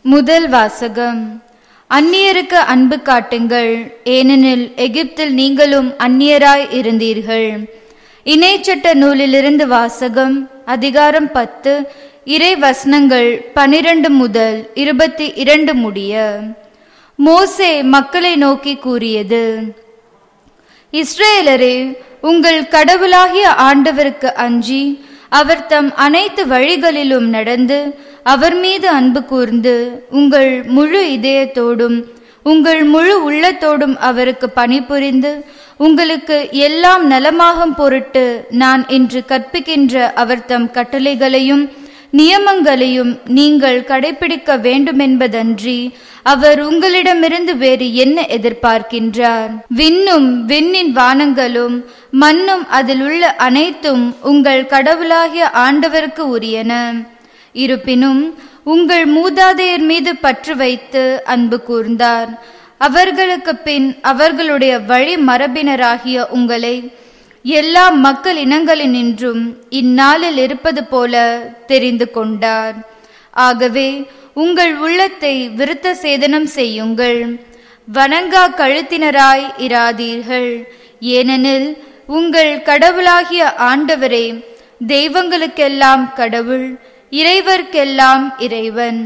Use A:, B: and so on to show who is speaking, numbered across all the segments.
A: முதல் வாசகம் அந்நியருக்கு அன்பு காட்டுங்கள் ஏனெனில் எகிப்தில் நீங்களும் அந்நியராய் இருந்தீர்கள் இணைச்சட்ட நூலிலிருந்து வாசகம் அதிகாரம் பத்து இறை வசனங்கள் பனிரெண்டு முதல் இருபத்தி இரண்டு முடிய மோசே மக்களை நோக்கி கூறியது இஸ்ரேலரே உங்கள் கடவுளாகிய ஆண்டவருக்கு அஞ்சி அவர் தம் அனைத்து வழிகளிலும் நடந்து அவர் மீது அன்பு கூர்ந்து உங்கள் முழு இதயத்தோடும் உங்கள் முழு உள்ளத்தோடும் அவருக்கு பணிபுரிந்து உங்களுக்கு எல்லாம் நலமாகும் பொருட்டு நான் இன்று கற்பிக்கின்ற அவர் தம் கட்டளைகளையும் நியமங்களையும் நீங்கள் கடைபிடிக்க வேண்டுமென்பதன்றி அவர் உங்களிடமிருந்து வேறு என்ன எதிர்பார்க்கின்றார் விண்ணும் விண்ணின் வானங்களும் மண்ணும் அதில் உள்ள அனைத்தும் உங்கள் கடவுளாகிய ஆண்டவருக்கு உரியன இருப்பினும் உங்கள் மூதாதையர் மீது பற்று வைத்து அன்பு கூர்ந்தார் அவர்களுக்கு பின் அவர்களுடைய வழி மரபினராகிய உங்களை எல்லா மக்கள் இனங்களினின்றும் இந்நாளில் இருப்பது போல தெரிந்து கொண்டார் ஆகவே உங்கள் உள்ளத்தை விருத்த சேதனம் செய்யுங்கள் வணங்கா கழுத்தினராய் இராதீர்கள் ஏனெனில் உங்கள் கடவுளாகிய ஆண்டவரே தெய்வங்களுக்கெல்லாம் கடவுள் இறைவர்க்கெல்லாம் இறைவன்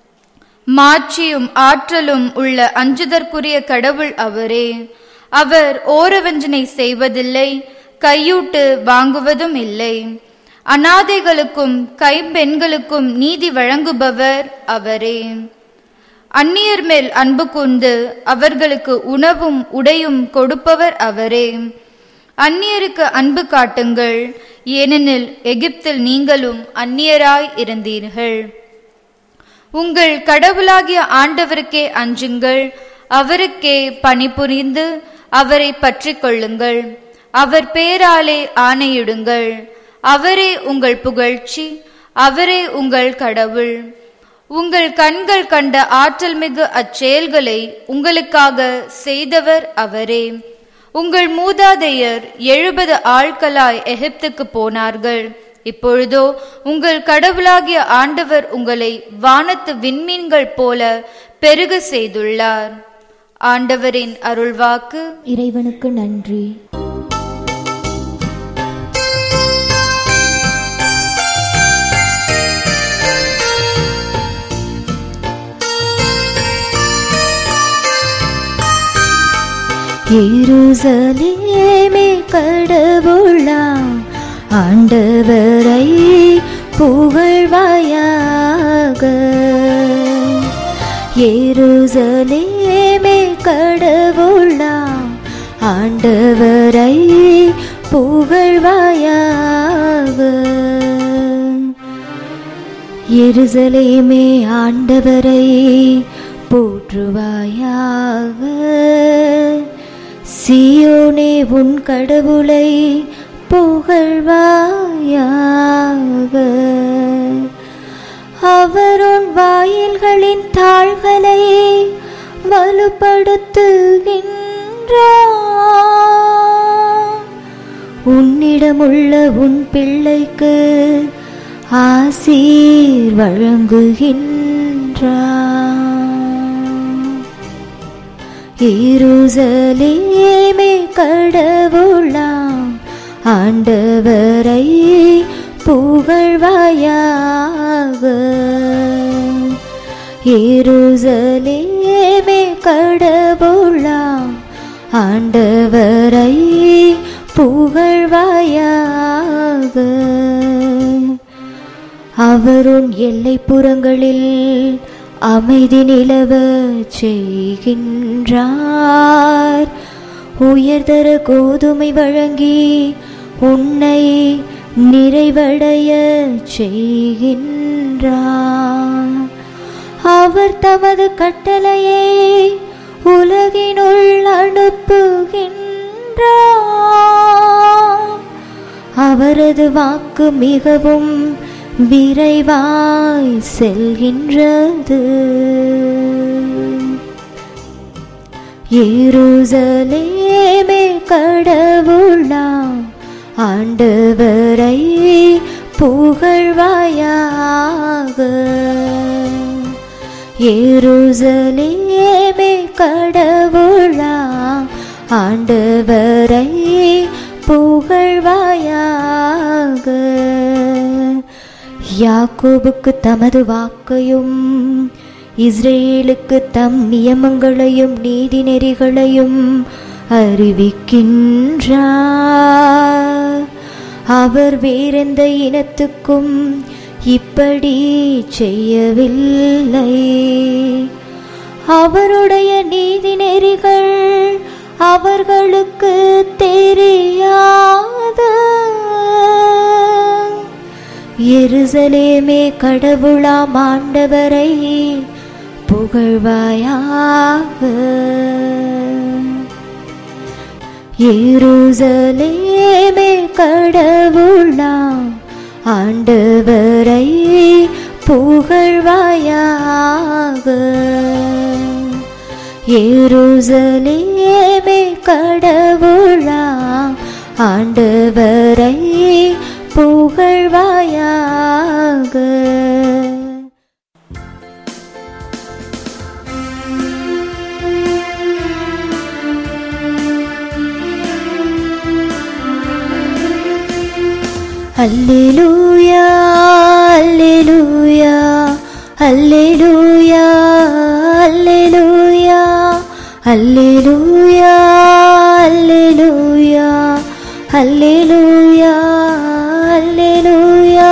A: மாட்சியும் ஆற்றலும் உள்ள அஞ்சுதற்குரிய கடவுள் அவரே அவர் ஓரவஞ்சனை செய்வதில்லை கையூட்டு வாங்குவதும் இல்லை அனாதைகளுக்கும் கைம்பெண்களுக்கும் நீதி வழங்குபவர் அவரே அந்நியர் மேல் அன்பு கூர்ந்து அவர்களுக்கு உணவும் உடையும் கொடுப்பவர் அவரே அந்நியருக்கு அன்பு காட்டுங்கள் ஏனெனில் எகிப்தில் நீங்களும் அந்நியராய் இருந்தீர்கள் உங்கள் கடவுளாகிய ஆண்டவருக்கே அஞ்சுங்கள் அவருக்கே பணிபுரிந்து அவரை பற்றி கொள்ளுங்கள் அவர் பேராலே ஆணையிடுங்கள் அவரே உங்கள் புகழ்ச்சி அவரே உங்கள் கடவுள் உங்கள் கண்கள் கண்ட ஆற்றல் மிகு அச்செயல்களை உங்களுக்காக செய்தவர் அவரே உங்கள் மூதாதையர் எழுபது ஆட்களாய் எகிப்துக்கு போனார்கள் இப்பொழுதோ உங்கள் கடவுளாகிய ஆண்டவர் உங்களை வானத்து விண்மீன்கள் போல பெருக செய்துள்ளார் ஆண்டவரின் அருள்வாக்கு
B: இறைவனுக்கு நன்றி எருசலேமே கடவுளாம் ஆண்டவரை புகழ்வாயாக எருசலேமே கடவுளாம் ஆண்டவரை புகழ்வாயாக எருசலேமே ஆண்டவரை போற்றுவாயாக சியோனே உன் கடவுளை புகழ்வாயாக அவர் உன் வாயில்களின் தாள்களை வலுப்படுத்துகின்றார் உன்னிடமுள்ள உன் பிள்ளைக்கு ஆசீர் வழங்குகின்றார் எருசலேமே கடவுளாம் ஆண்டவரை புகழ்வாயாக எருசலேமே கடவுளாம் ஆண்டவரை புகழ்வாயாக அவருன் எல்லைப்புறங்களில் அமைதி நிலவ செய்கின்றார் உயர்தர கோதுமை வழங்கி உன்னை நிறைவடைய செய்கின்றார் அவர் தமது கட்டளையை உலகினுள் அனுப்புகின்றார் அவரது வாக்கு மிகவும் விரைவாய் செல்கின்றது எருசலேமே கடவுளாம் ஆண்டவரை புகழ்வாயாக எருசலேமே கடவுளாம் ஆண்டவரை புகழ்வாயாக யாக்கோபுக்கு தமது வாக்கையும் இஸ்ரேலுக்கு தம் நியமங்களையும் நீதி நெறிகளையும் அறிவிக்கின்றார் அவர் வேறெந்த இனத்துக்கும் இப்படி செய்யவில்லை அவருடைய நீதி நெறிகள் அவர்களுக்கு தெரியாத எருசலேமே கடவுளாம் ஆண்டவரை புகழ்வாயாக எருசலேமே கடவுளாம் ஆண்டவரை புகழ்வாயாக எருசலேமே கடவுளாம் ஆண்டவரை புகழ்வாயாக அல்லேலூயா அல்லேலூயா அல்லேலூயா அல்லேலூயா அல்லேலூயா அல்லேலூயா அல்லேலூயா அல்லேலூயா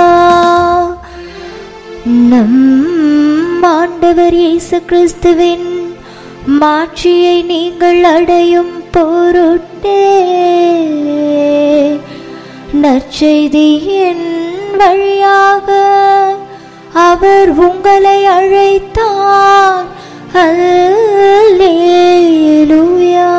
B: நம் ஆண்டவர் இயேசு கிறிஸ்துவின் மாட்சியை நீங்கள் அடையும் பொருட்டே நற்செய்தியின் வழியாக அவர் உங்களை அழைத்தார் அல்லேலூயா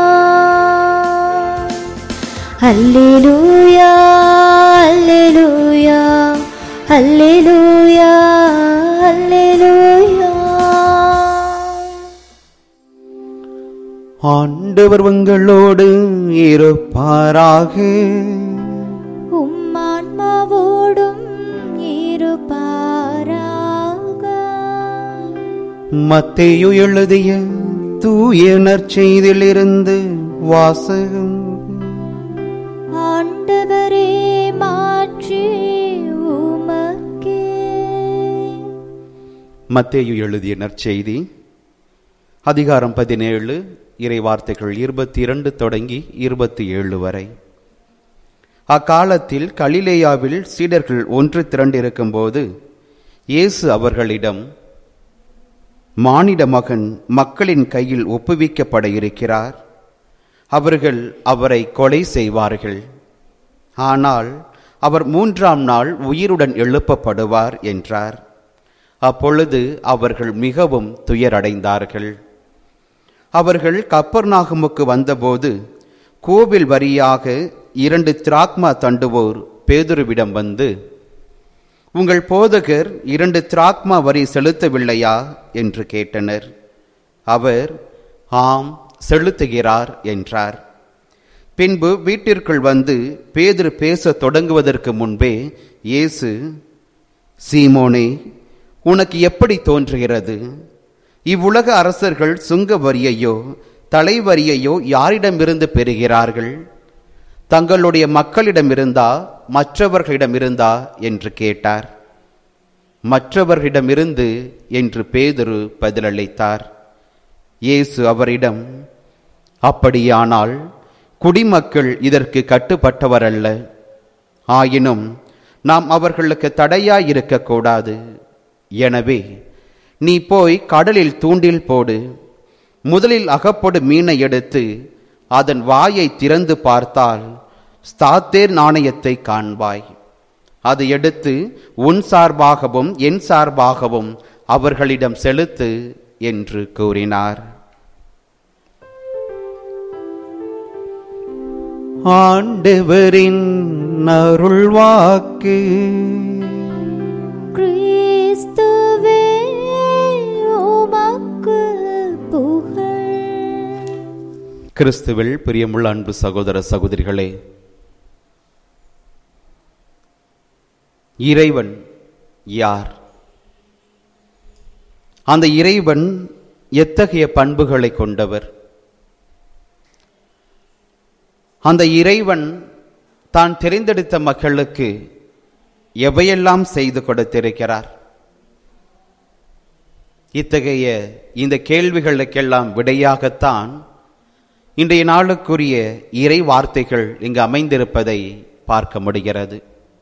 B: அல்லேலூயா அல்லேலூயா அல்லேலூயா அல்லேலூயா
C: ஆண்டவர் உங்களோடு இருப்பாராக
B: உம்மான்மாவோடும் இருப்பாராக
C: மத்தேயு எழுதிய தூய நற்செய்தியிலிருந்து வாசகம்
B: ஆண்டவரே மாற்றி உமக்கே
C: மத்தேயு எழுதிய நற்செய்தி அதிகாரம் பதினேழு இறை வார்த்தைகள் இருபத்தி இரண்டு தொடங்கி இருபத்தி ஏழு வரை அக்காலத்தில் கலிலேயாவில் சீடர்கள் ஒன்று திரண்டிருக்கும்போது இயேசு அவர்களிடம் மானிட மகன் மக்களின் கையில் ஒப்புவிக்கப்பட இருக்கிறார் அவர்கள் அவரை கொலை செய்வார்கள் ஆனால் அவர் மூன்றாம் நாள் உயிருடன் எழுப்பப்படுவார் என்றார் அப்பொழுது அவர்கள் மிகவும் துயரடைந்தார்கள் அவர்கள் கப்பர்நாகமுக்கு வந்தபோது கோவில் வரியாக இரண்டு திராக்மா தண்டுவோர் பேதுருவிடம் வந்து உங்கள் போதகர் இரண்டு திராக்மா வரி செலுத்தவில்லையா என்று கேட்டனர் அவர் ஆம் செலுத்துகிறார் என்றார் பின்பு வீட்டிற்குள் வந்து பேதுரு பேசத் தொடங்குவதற்கு முன்பே இயேசு சீமோனே உனக்கு எப்படி தோன்றுகிறது இவ்வுலக அரசர்கள் சுங்க வரியையோ தலைவரியையோ யாரிடமிருந்து பெறுகிறார்கள் தங்களுடைய மக்களிடமிருந்தா மற்றவர்களிடமிருந்தா என்று கேட்டார் மற்றவர்களிடமிருந்து என்று பேதுரு பதிலளித்தார் இயேசு அவரிடம் அப்படியானால் குடிமக்கள் இதற்கு கட்டுப்பட்டவரல்ல ஆயினும் நாம் அவர்களுக்கு தடையாய் இருக்கக்கூடாது எனவே நீ போய் கடலில் தூண்டில் போடு முதலில் அகப்படு மீனை எடுத்து அதன் வாயை திறந்து பார்த்தால் ஸ்தாத்தேர் நாணயத்தை காண்பாய் அது எடுத்து உன் சார்பாகவும் என் சார்பாகவும் அவர்களிடம் செலுத்து என்று கூறினார் ஆண்டவரின் அருள்வாக்கு
B: கிறிஸ்துவே உமக்கு புகழ்
C: கிறிஸ்துவில் பிரியமுள்ள அன்பு சகோதர சகோதரிகளே இறைவன் யார் அந்த இறைவன் எத்தகைய பண்புகளை கொண்டவர் அந்த இறைவன் தான் தெரிந்தெடுத்த மக்களுக்கு எவையெல்லாம் செய்து கொடுத்திருக்கிறார் இத்தகைய இந்த கேள்விகளுக்கெல்லாம் விடையாகத்தான் இன்றைய நாளுக்குரிய இறை வார்த்தைகள் இங்கு அமைந்திருப்பதை பார்க்க முடிகிறது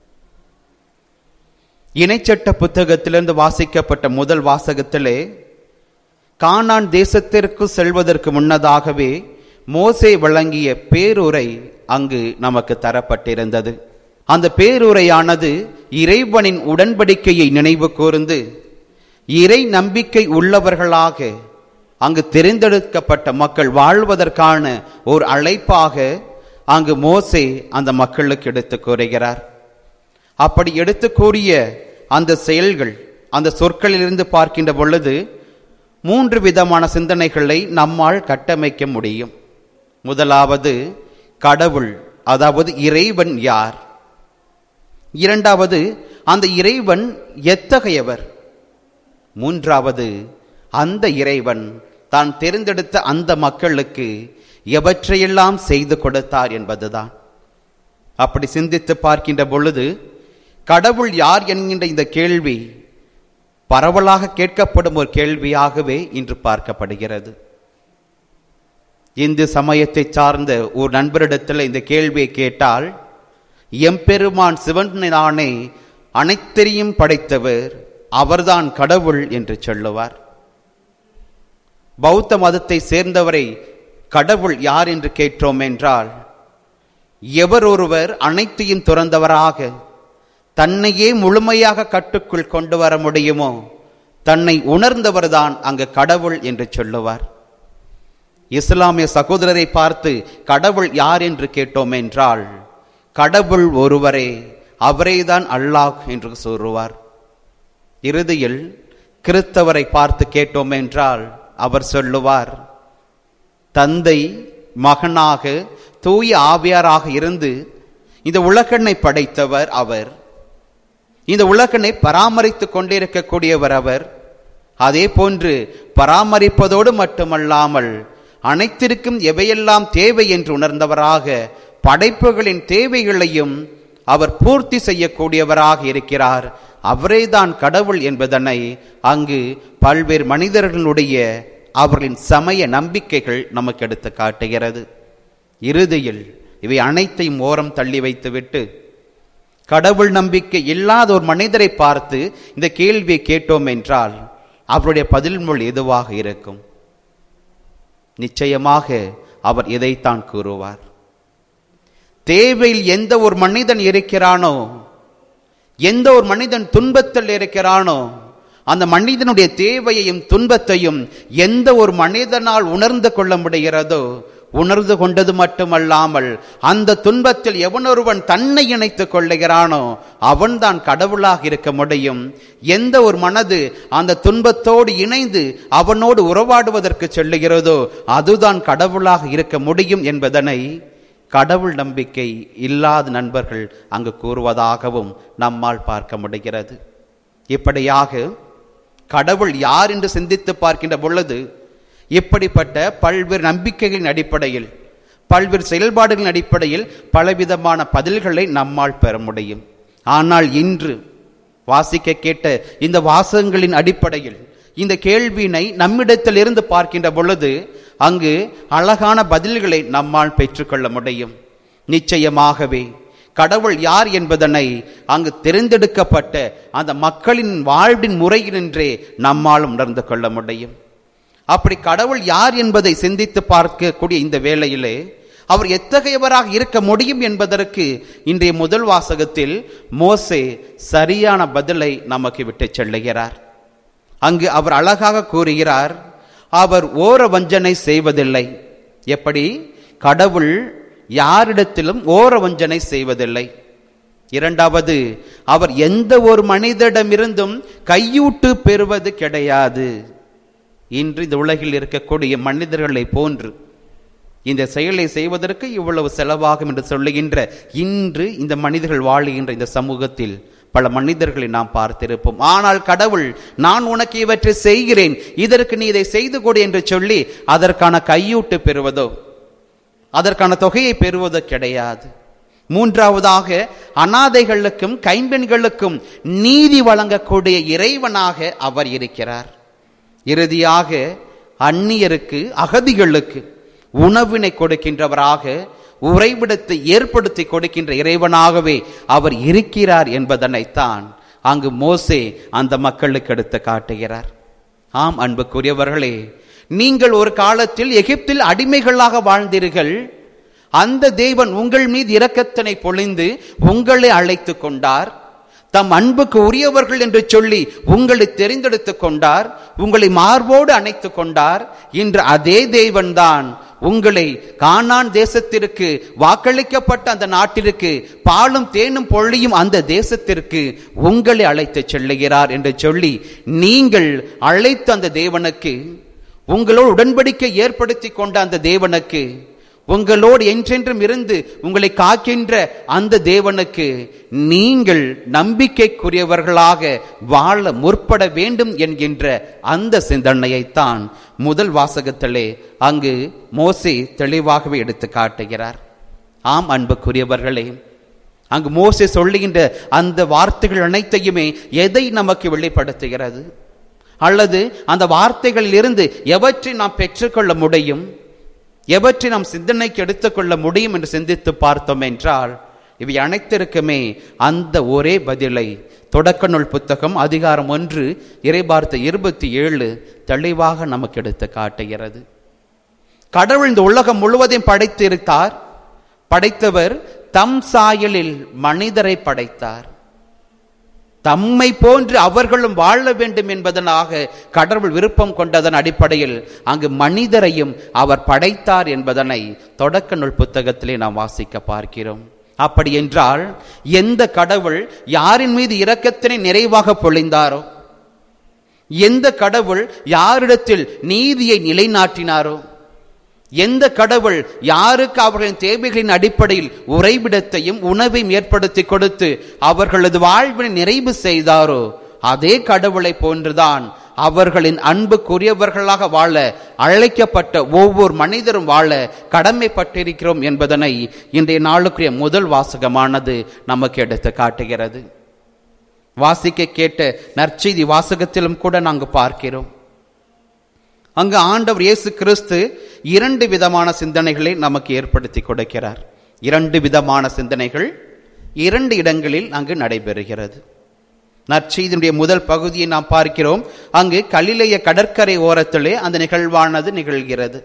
C: இணைச்சட்ட புத்தகத்திலிருந்து வாசிக்கப்பட்ட முதல் வாசகத்திலே கானான் தேசத்திற்கு செல்வதற்கு முன்னதாகவே மோசே வழங்கிய பேருரை அங்கு நமக்கு தரப்பட்டிருந்தது அந்த பேருரையானது இறைவனின் உடன்படிக்கையை நினைவு கூர்ந்து இறை நம்பிக்கை உள்ளவர்களாக அங்கு தெரிந்தெடுக்கப்பட்ட மக்கள் வாழ்வதற்கான ஒரு அழைப்பாக அங்கு மோசே அந்த மக்களுக்கு எடுத்து கூறுகிறார் அப்படி எடுத்து கூறிய அந்த செயல்கள் அந்த சொற்களிலிருந்து பார்க்கின்ற பொழுது மூன்று விதமான சிந்தனைகளை நம்மால் கட்டமைக்க முடியும் முதலாவது கடவுள் அதாவது இறைவன் யார் இரண்டாவது அந்த இறைவன் எத்தகையவர் மூன்றாவது அந்த இறைவன் தான் தெரிந்தெடுத்த அந்த மக்களுக்கு எவற்றையெல்லாம் செய்து கொடுத்தார் என்பதுதான் அப்படி சிந்தித்து பார்க்கின்ற பொழுது கடவுள் யார் என்கின்ற இந்த கேள்வி பரவலாக கேட்கப்படும் ஒரு கேள்வியாகவே இன்று பார்க்கப்படுகிறது இந்து சமயத்தை சார்ந்த ஒரு நண்பரிடத்தில் இந்த கேள்வியை கேட்டால் எம்பெருமான் சிவனானே அனைத்தையும் படைத்தவர் அவர்தான் கடவுள் என்று சொல்லுவார் பௌத்த மதத்தை சேர்ந்தவரை கடவுள் யார் என்று கேட்டோம் என்றால் எவர் ஒருவர் அனைத்தையும் துறந்தவராக தன்னையே முழுமையாக கட்டுக்குள் கொண்டு வர முடியுமோ தன்னை உணர்ந்தவர்தான் அங்கு கடவுள் என்று சொல்லுவார் இஸ்லாமிய சகோதரரை பார்த்து கடவுள் யார் என்று கேட்டோம் என்றால் கடவுள் ஒருவரே அவரேதான் அல்லாஹ் என்று கூறுவார் இறுதியில் கிறிஸ்தவரை பார்த்து கேட்டோம் என்றால் அவர் சொல்லுவார் தந்தை மகனாக தூய ஆவியாராக இருந்து இந்த உலகனை படைத்தவர் அவர் இந்த உலகனை பராமரித்துக் கொண்டிருக்கக்கூடியவர் அவர் அதே போன்று பராமரிப்பதோடு மட்டுமல்லாமல் அனைத்திற்கும் எவையெல்லாம் தேவை என்று உணர்ந்தவராக படைப்புகளின் தேவைகளையும் அவர் பூர்த்தி செய்யக்கூடியவராக இருக்கிறார் அவரேதான் கடவுள் என்பதனை அங்கு பல்வேறு மனிதர்களுடைய அவர்களின் சமய நம்பிக்கைகள் நமக்கு எடுத்து காட்டுகிறது இறுதியில் இவை அனைத்தையும் ஓரம் தள்ளி வைத்துவிட்டு கடவுள் நம்பிக்கை இல்லாத ஒரு மனிதரை பார்த்து இந்த கேள்வியை கேட்டோம் என்றால் அவருடைய பதில் மொழி எதுவாக இருக்கும் நிச்சயமாக அவர் இதைத்தான் கூறுவார் தேவையில் எந்த ஒரு மனிதன் இருக்கிறானோ எந்த ஒரு மனிதன் துன்பத்தில் இருக்கிறானோ அந்த மனிதனுடைய தேவையையும் துன்பத்தையும் எந்த ஒரு மனிதனால் உணர்ந்து கொள்ள முடிகிறதோ உணர்ந்து கொண்டது மட்டுமல்லாமல் அந்த துன்பத்தில் எவனொருவன் தன்னை இணைத்துக் கொள்ளுகிறானோ அவன்தான் கடவுளாக இருக்க முடியும் எந்த ஒரு மனது அந்த துன்பத்தோடு இணைந்து அவனோடு உறவாடுவதற்கு சொல்லுகிறதோ அதுதான் கடவுளாக இருக்க முடியும் என்பதனை கடவுள் நம்பிக்கை இல்லாத நண்பர்கள் அங்கு கூறுவதாகவும் நம்மால் பார்க்க முடிகிறது இப்படியாக கடவுள் யார் என்று சிந்தித்து பார்க்கின்ற பொழுது இப்படிப்பட்ட பல்வேறு நம்பிக்கைகளின் அடிப்படையில் பல்வேறு செயல்பாடுகளின் அடிப்படையில் பலவிதமான பதில்களை நம்மால் பெற முடியும் ஆனால் இன்று வாசிக்க கேட்ட இந்த வாசகங்களின் அடிப்படையில் இந்த கேள்வியினை நம்மிடத்தில் இருந்து பார்க்கின்ற பொழுது அங்கு அழகான பதில்களை நம்மால் பெற்றுக்கொள்ள முடியும் நிச்சயமாகவே கடவுள் யார் என்பதனை அங்கு தெரிந்தெடுக்கப்பட்ட அந்த மக்களின் வாழ்வின் முறையினின்றே நம்மால் உணர்ந்து கொள்ள முடியும் அப்படி கடவுள் யார் என்பதை சிந்தித்து பார்க்கக்கூடிய இந்த வேளையிலே அவர் எத்தகையவராக இருக்க முடியும் என்பதற்கு இன்றைய முதல் வாசகத்தில் மோசே சரியான பதிலை நமக்கு விட்டு செல்லுகிறார் அங்கு அவர் அழகாக கூறுகிறார் அவர் ஓர வஞ்சனை செய்வதில்லை எப்படி கடவுள் யாரிடத்திலும் ஓர வஞ்சனை செய்வதில்லை இரண்டாவது அவர் எந்த ஒரு மனிதரிடமிருந்தும் கையூட்டு பெறுவது கிடையாது இன்று இந்த உலகில் இருக்கக்கூடிய மனிதர்களை போன்று இந்த செயலை செய்வதற்கு இவ்வளவு செலவாகும் என்று சொல்லுகின்ற இன்று இந்த மனிதர்கள் வாழுகின்ற இந்த சமூகத்தில் பல மனிதர்களை நாம் பார்த்திருப்போம் ஆனால் கடவுள் நான் உனக்கு இவற்றை செய்கிறேன் இதற்கு நீ இதை செய்து கொடு என்று சொல்லி அதற்கான கையூட்டு பெறுவதோ அதற்கான தொகையை பெறுவதோ கிடையாது மூன்றாவதாக அனாதைகளுக்கும் கைம்பெண்களுக்கும் நீதி வழங்கக்கூடிய இறைவனாக அவர் இருக்கிறார் இறுதியாக அந்நியருக்கு அகதிகளுக்கு உணவினை கொடுக்கின்றவராக உறைவிடத்தை ஏற்படுத்தி கொடுக்கின்ற இறைவனாகவே அவர் இருக்கிறார் என்பதனைத்தான் அங்கு மோசே அந்த மக்களுக்கு எடுத்து காட்டுகிறார் ஆம் அன்புக்குரியவர்களே நீங்கள் ஒரு காலத்தில் எகிப்தில் அடிமைகளாக வாழ்ந்தீர்கள் அந்த தேவன் உங்கள் மீது இரக்கத்தினை பொழிந்து உங்களை அழைத்து கொண்டார் தம் அன்புக்கு உரியவர்கள் என்று சொல்லி உங்களை தெரிந்தெடுத்துக் கொண்டார் உங்களை மார்போடு அணைத்துக் கொண்டார் இன்று அதே தேவன்தான் உங்களை கானான் தேசத்திற்கு வாக்களிக்கப்பட்ட அந்த நாட்டிற்கு பாலும் தேனும் பொழியும் அந்த தேசத்திற்கு உங்களை அழைத்து செல்லுகிறார் என்று சொல்லி நீங்கள் அழைத்த அந்த தேவனுக்கு உங்களோடு உடன்படிக்கை ஏற்படுத்தி கொண்ட அந்த தேவனுக்கு உங்களோடு என்றென்றும் இருந்து உங்களை காக்கின்ற அந்த தேவனுக்கு நீங்கள் நம்பிக்கைக்குரியவர்களாக வாழ முற்பட வேண்டும் என்கின்ற அந்த சிந்தனையைத்தான் முதல் வாசகத்திலே அங்கு மோசே தெளிவாகவே எடுத்து காட்டுகிறார் ஆம் அன்புக்குரியவர்களே அங்கு மோசே சொல்லுகின்ற அந்த வார்த்தைகள் அனைத்தையுமே எதை நமக்கு வெளிப்படுத்துகிறது அல்லது அந்த வார்த்தைகளில் இருந்து எவற்றை நாம் பெற்றுக்கொள்ள முடியும் எவற்றை நாம் சிந்தனைக்கு எடுத்துக்கொள்ள முடியும் என்று சிந்தித்து பார்த்தோம் என்றால் இவை அனைத்திற்குமே அந்த ஒரே பதிலை தொடக்க நூல் புத்தகம் அதிகாரம் ஒன்று இறைபார்த்த இருபத்தி ஏழு தெளிவாக நமக்கு எடுத்து காட்டுகிறது கடவுள் இந்த உலகம் முழுவதையும் படைத்திருத்தார் படைத்தவர் தம் சாயலில் மனிதரை படைத்தார் தம்மை போன்று அவர்களும் வாழ வேண்டும் என்பதனாக கடவுள் விருப்பம் கொண்டதன் அடிப்படையில் அங்கு மனிதரையும் அவர் படைத்தார் என்பதனை தொடக்க நூல் புத்தகத்திலே நாம் வாசிக்க பார்க்கிறோம் அப்படி என்றால் எந்த கடவுள் யாரின் மீது இரக்கத்தினை நிறைவாக பொழிந்தாரோ எந்த கடவுள் யாரிடத்தில் நீதியை நிலைநாட்டினாரோ எந்த கடவுள் யாருக்கு அவர்களின் தேவைகளின் அடிப்படையில் உறைவிடத்தையும் உணவையும் ஏற்படுத்தி கொடுத்து அவர்களது வாழ்வினை நிறைவு செய்தாரோ அதே கடவுளை போன்றுதான் அவர்களின் அன்புக்குரியவர்களாக வாழ அழைக்கப்பட்ட ஒவ்வொரு மனிதரும் வாழ கடமைப்பட்டிருக்கிறோம் என்பதனை இன்றைய நாளுக்குரிய முதல் வாசகமானது நமக்கு எடுத்து காட்டுகிறது வாசிக்க கேட்ட நற்செய்தி வாசகத்திலும் கூட நாங்கள் பார்க்கிறோம் அங்கு ஆண்டவர் இயேசு கிறிஸ்து இரண்டு விதமான சிந்தனைகளை நமக்கு ஏற்படுத்தி கொடுக்கிறார் இரண்டு விதமான சிந்தனைகள் இரண்டு இடங்களில் அங்கு நடைபெறுகிறது நற்செய்தியுடைய முதல் பகுதியை நாம் பார்க்கிறோம் அங்கு கலிலேய கடற்கரை ஓரத்திலே அந்த நிகழ்வானது நிகழ்கிறது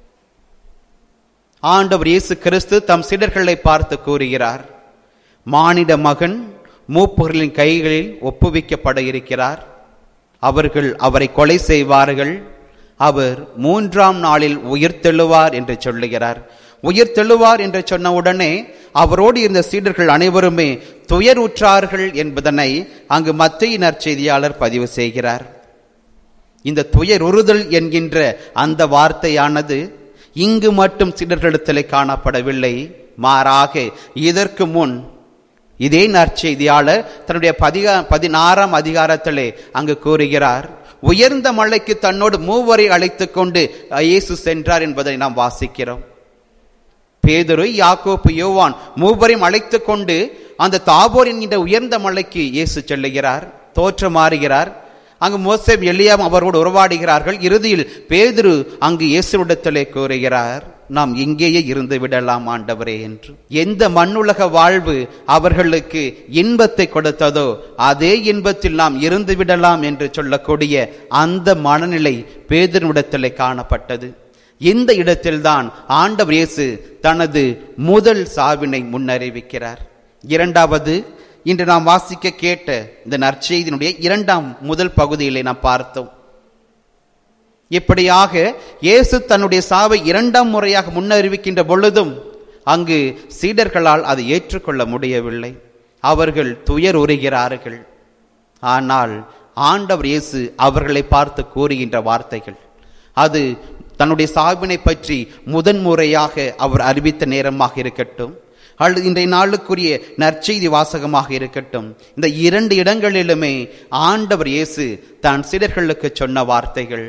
C: ஆண்டவர் இயேசு கிறிஸ்து தம் சிடர்களை பார்த்து கூறுகிறார் மானிட மகன் மூப்பொருளின் கைகளில் ஒப்புவிக்கப்பட இருக்கிறார் அவர்கள் அவரை கொலை செய்வார்கள் அவர் மூன்றாம் நாளில் உயிர்த்தெழுவார் என்று சொல்லுகிறார் உயிர்த்தெழுவார் என்று சொன்ன உடனே அவரோடு இருந்த சீடர்கள் அனைவருமே துயர் உற்றார்கள் என்பதனை அங்கு மத்திய நற்செய்தியாளர் பதிவு செய்கிறார் இந்த துயர் உறுதல் என்கின்ற அந்த வார்த்தையானது இங்கு மட்டும் சீடர்களிடத்திலே காணப்படவில்லை மாறாக இதற்கு முன் இதே நற்செய்தியாளர் தன்னுடைய பதிகா பதினாறாம் அதிகாரத்திலே அங்கு கூறுகிறார் உயர்ந்த மலைக்கு தன்னோடு மூவரை அழைத்துக் கொண்டு இயேசு சென்றார் என்பதை நாம் வாசிக்கிறோம் பேதுரு யாக்கோப்பு யோவான் மூவரையும் அழைத்துக் கொண்டு அந்த தாபோர் என்கின்ற உயர்ந்த மலைக்கு இயேசு செல்லுகிறார் தோற்றம் மாறுகிறார் அங்கு மோசேப் எலியாம் அவரோடு உறவாடுகிறார்கள் இறுதியில் பேதுரு அங்கு இயேசுவிடத்திலே கூறுகிறார் நாம் இங்கேயே இருந்து விடலாம் ஆண்டவரே என்று எந்த மண்ணுலக வாழ்வு அவர்களுக்கு இன்பத்தை கொடுத்ததோ அதே இன்பத்தில் நாம் இருந்து விடலாம் என்று சொல்லக்கூடிய அந்த மனநிலை பேதனிடத்திலே காணப்பட்டது இந்த இடத்தில்தான் ஆண்டவர் இயேசு தனது முதல் சாவினை முன்னறிவிக்கிறார் இரண்டாவது இன்று நாம் வாசிக்க கேட்ட இந்த நற்செய்தியினுடைய இரண்டாம் முதல் பகுதியிலே நாம் பார்த்தோம் இப்படியாக இயேசு தன்னுடைய சாவை இரண்டாம் முறையாக முன்னறிவிக்கின்ற பொழுதும் அங்கு சீடர்களால் அதை ஏற்றுக்கொள்ள முடியவில்லை அவர்கள் துயர் உறுகிறார்கள் ஆனால் ஆண்டவர் இயேசு அவர்களை பார்த்து கூறுகின்ற வார்த்தைகள் அது தன்னுடைய சாவினை பற்றி முதன்முறையாக அவர் அறிவித்த நேரமாக இருக்கட்டும் அல்லது இன்றைய நாளுக்குரிய நற்செய்தி வாசகமாக இருக்கட்டும் இந்த இரண்டு இடங்களிலுமே ஆண்டவர் இயேசு தான் சிலர்களுக்கு சொன்ன வார்த்தைகள்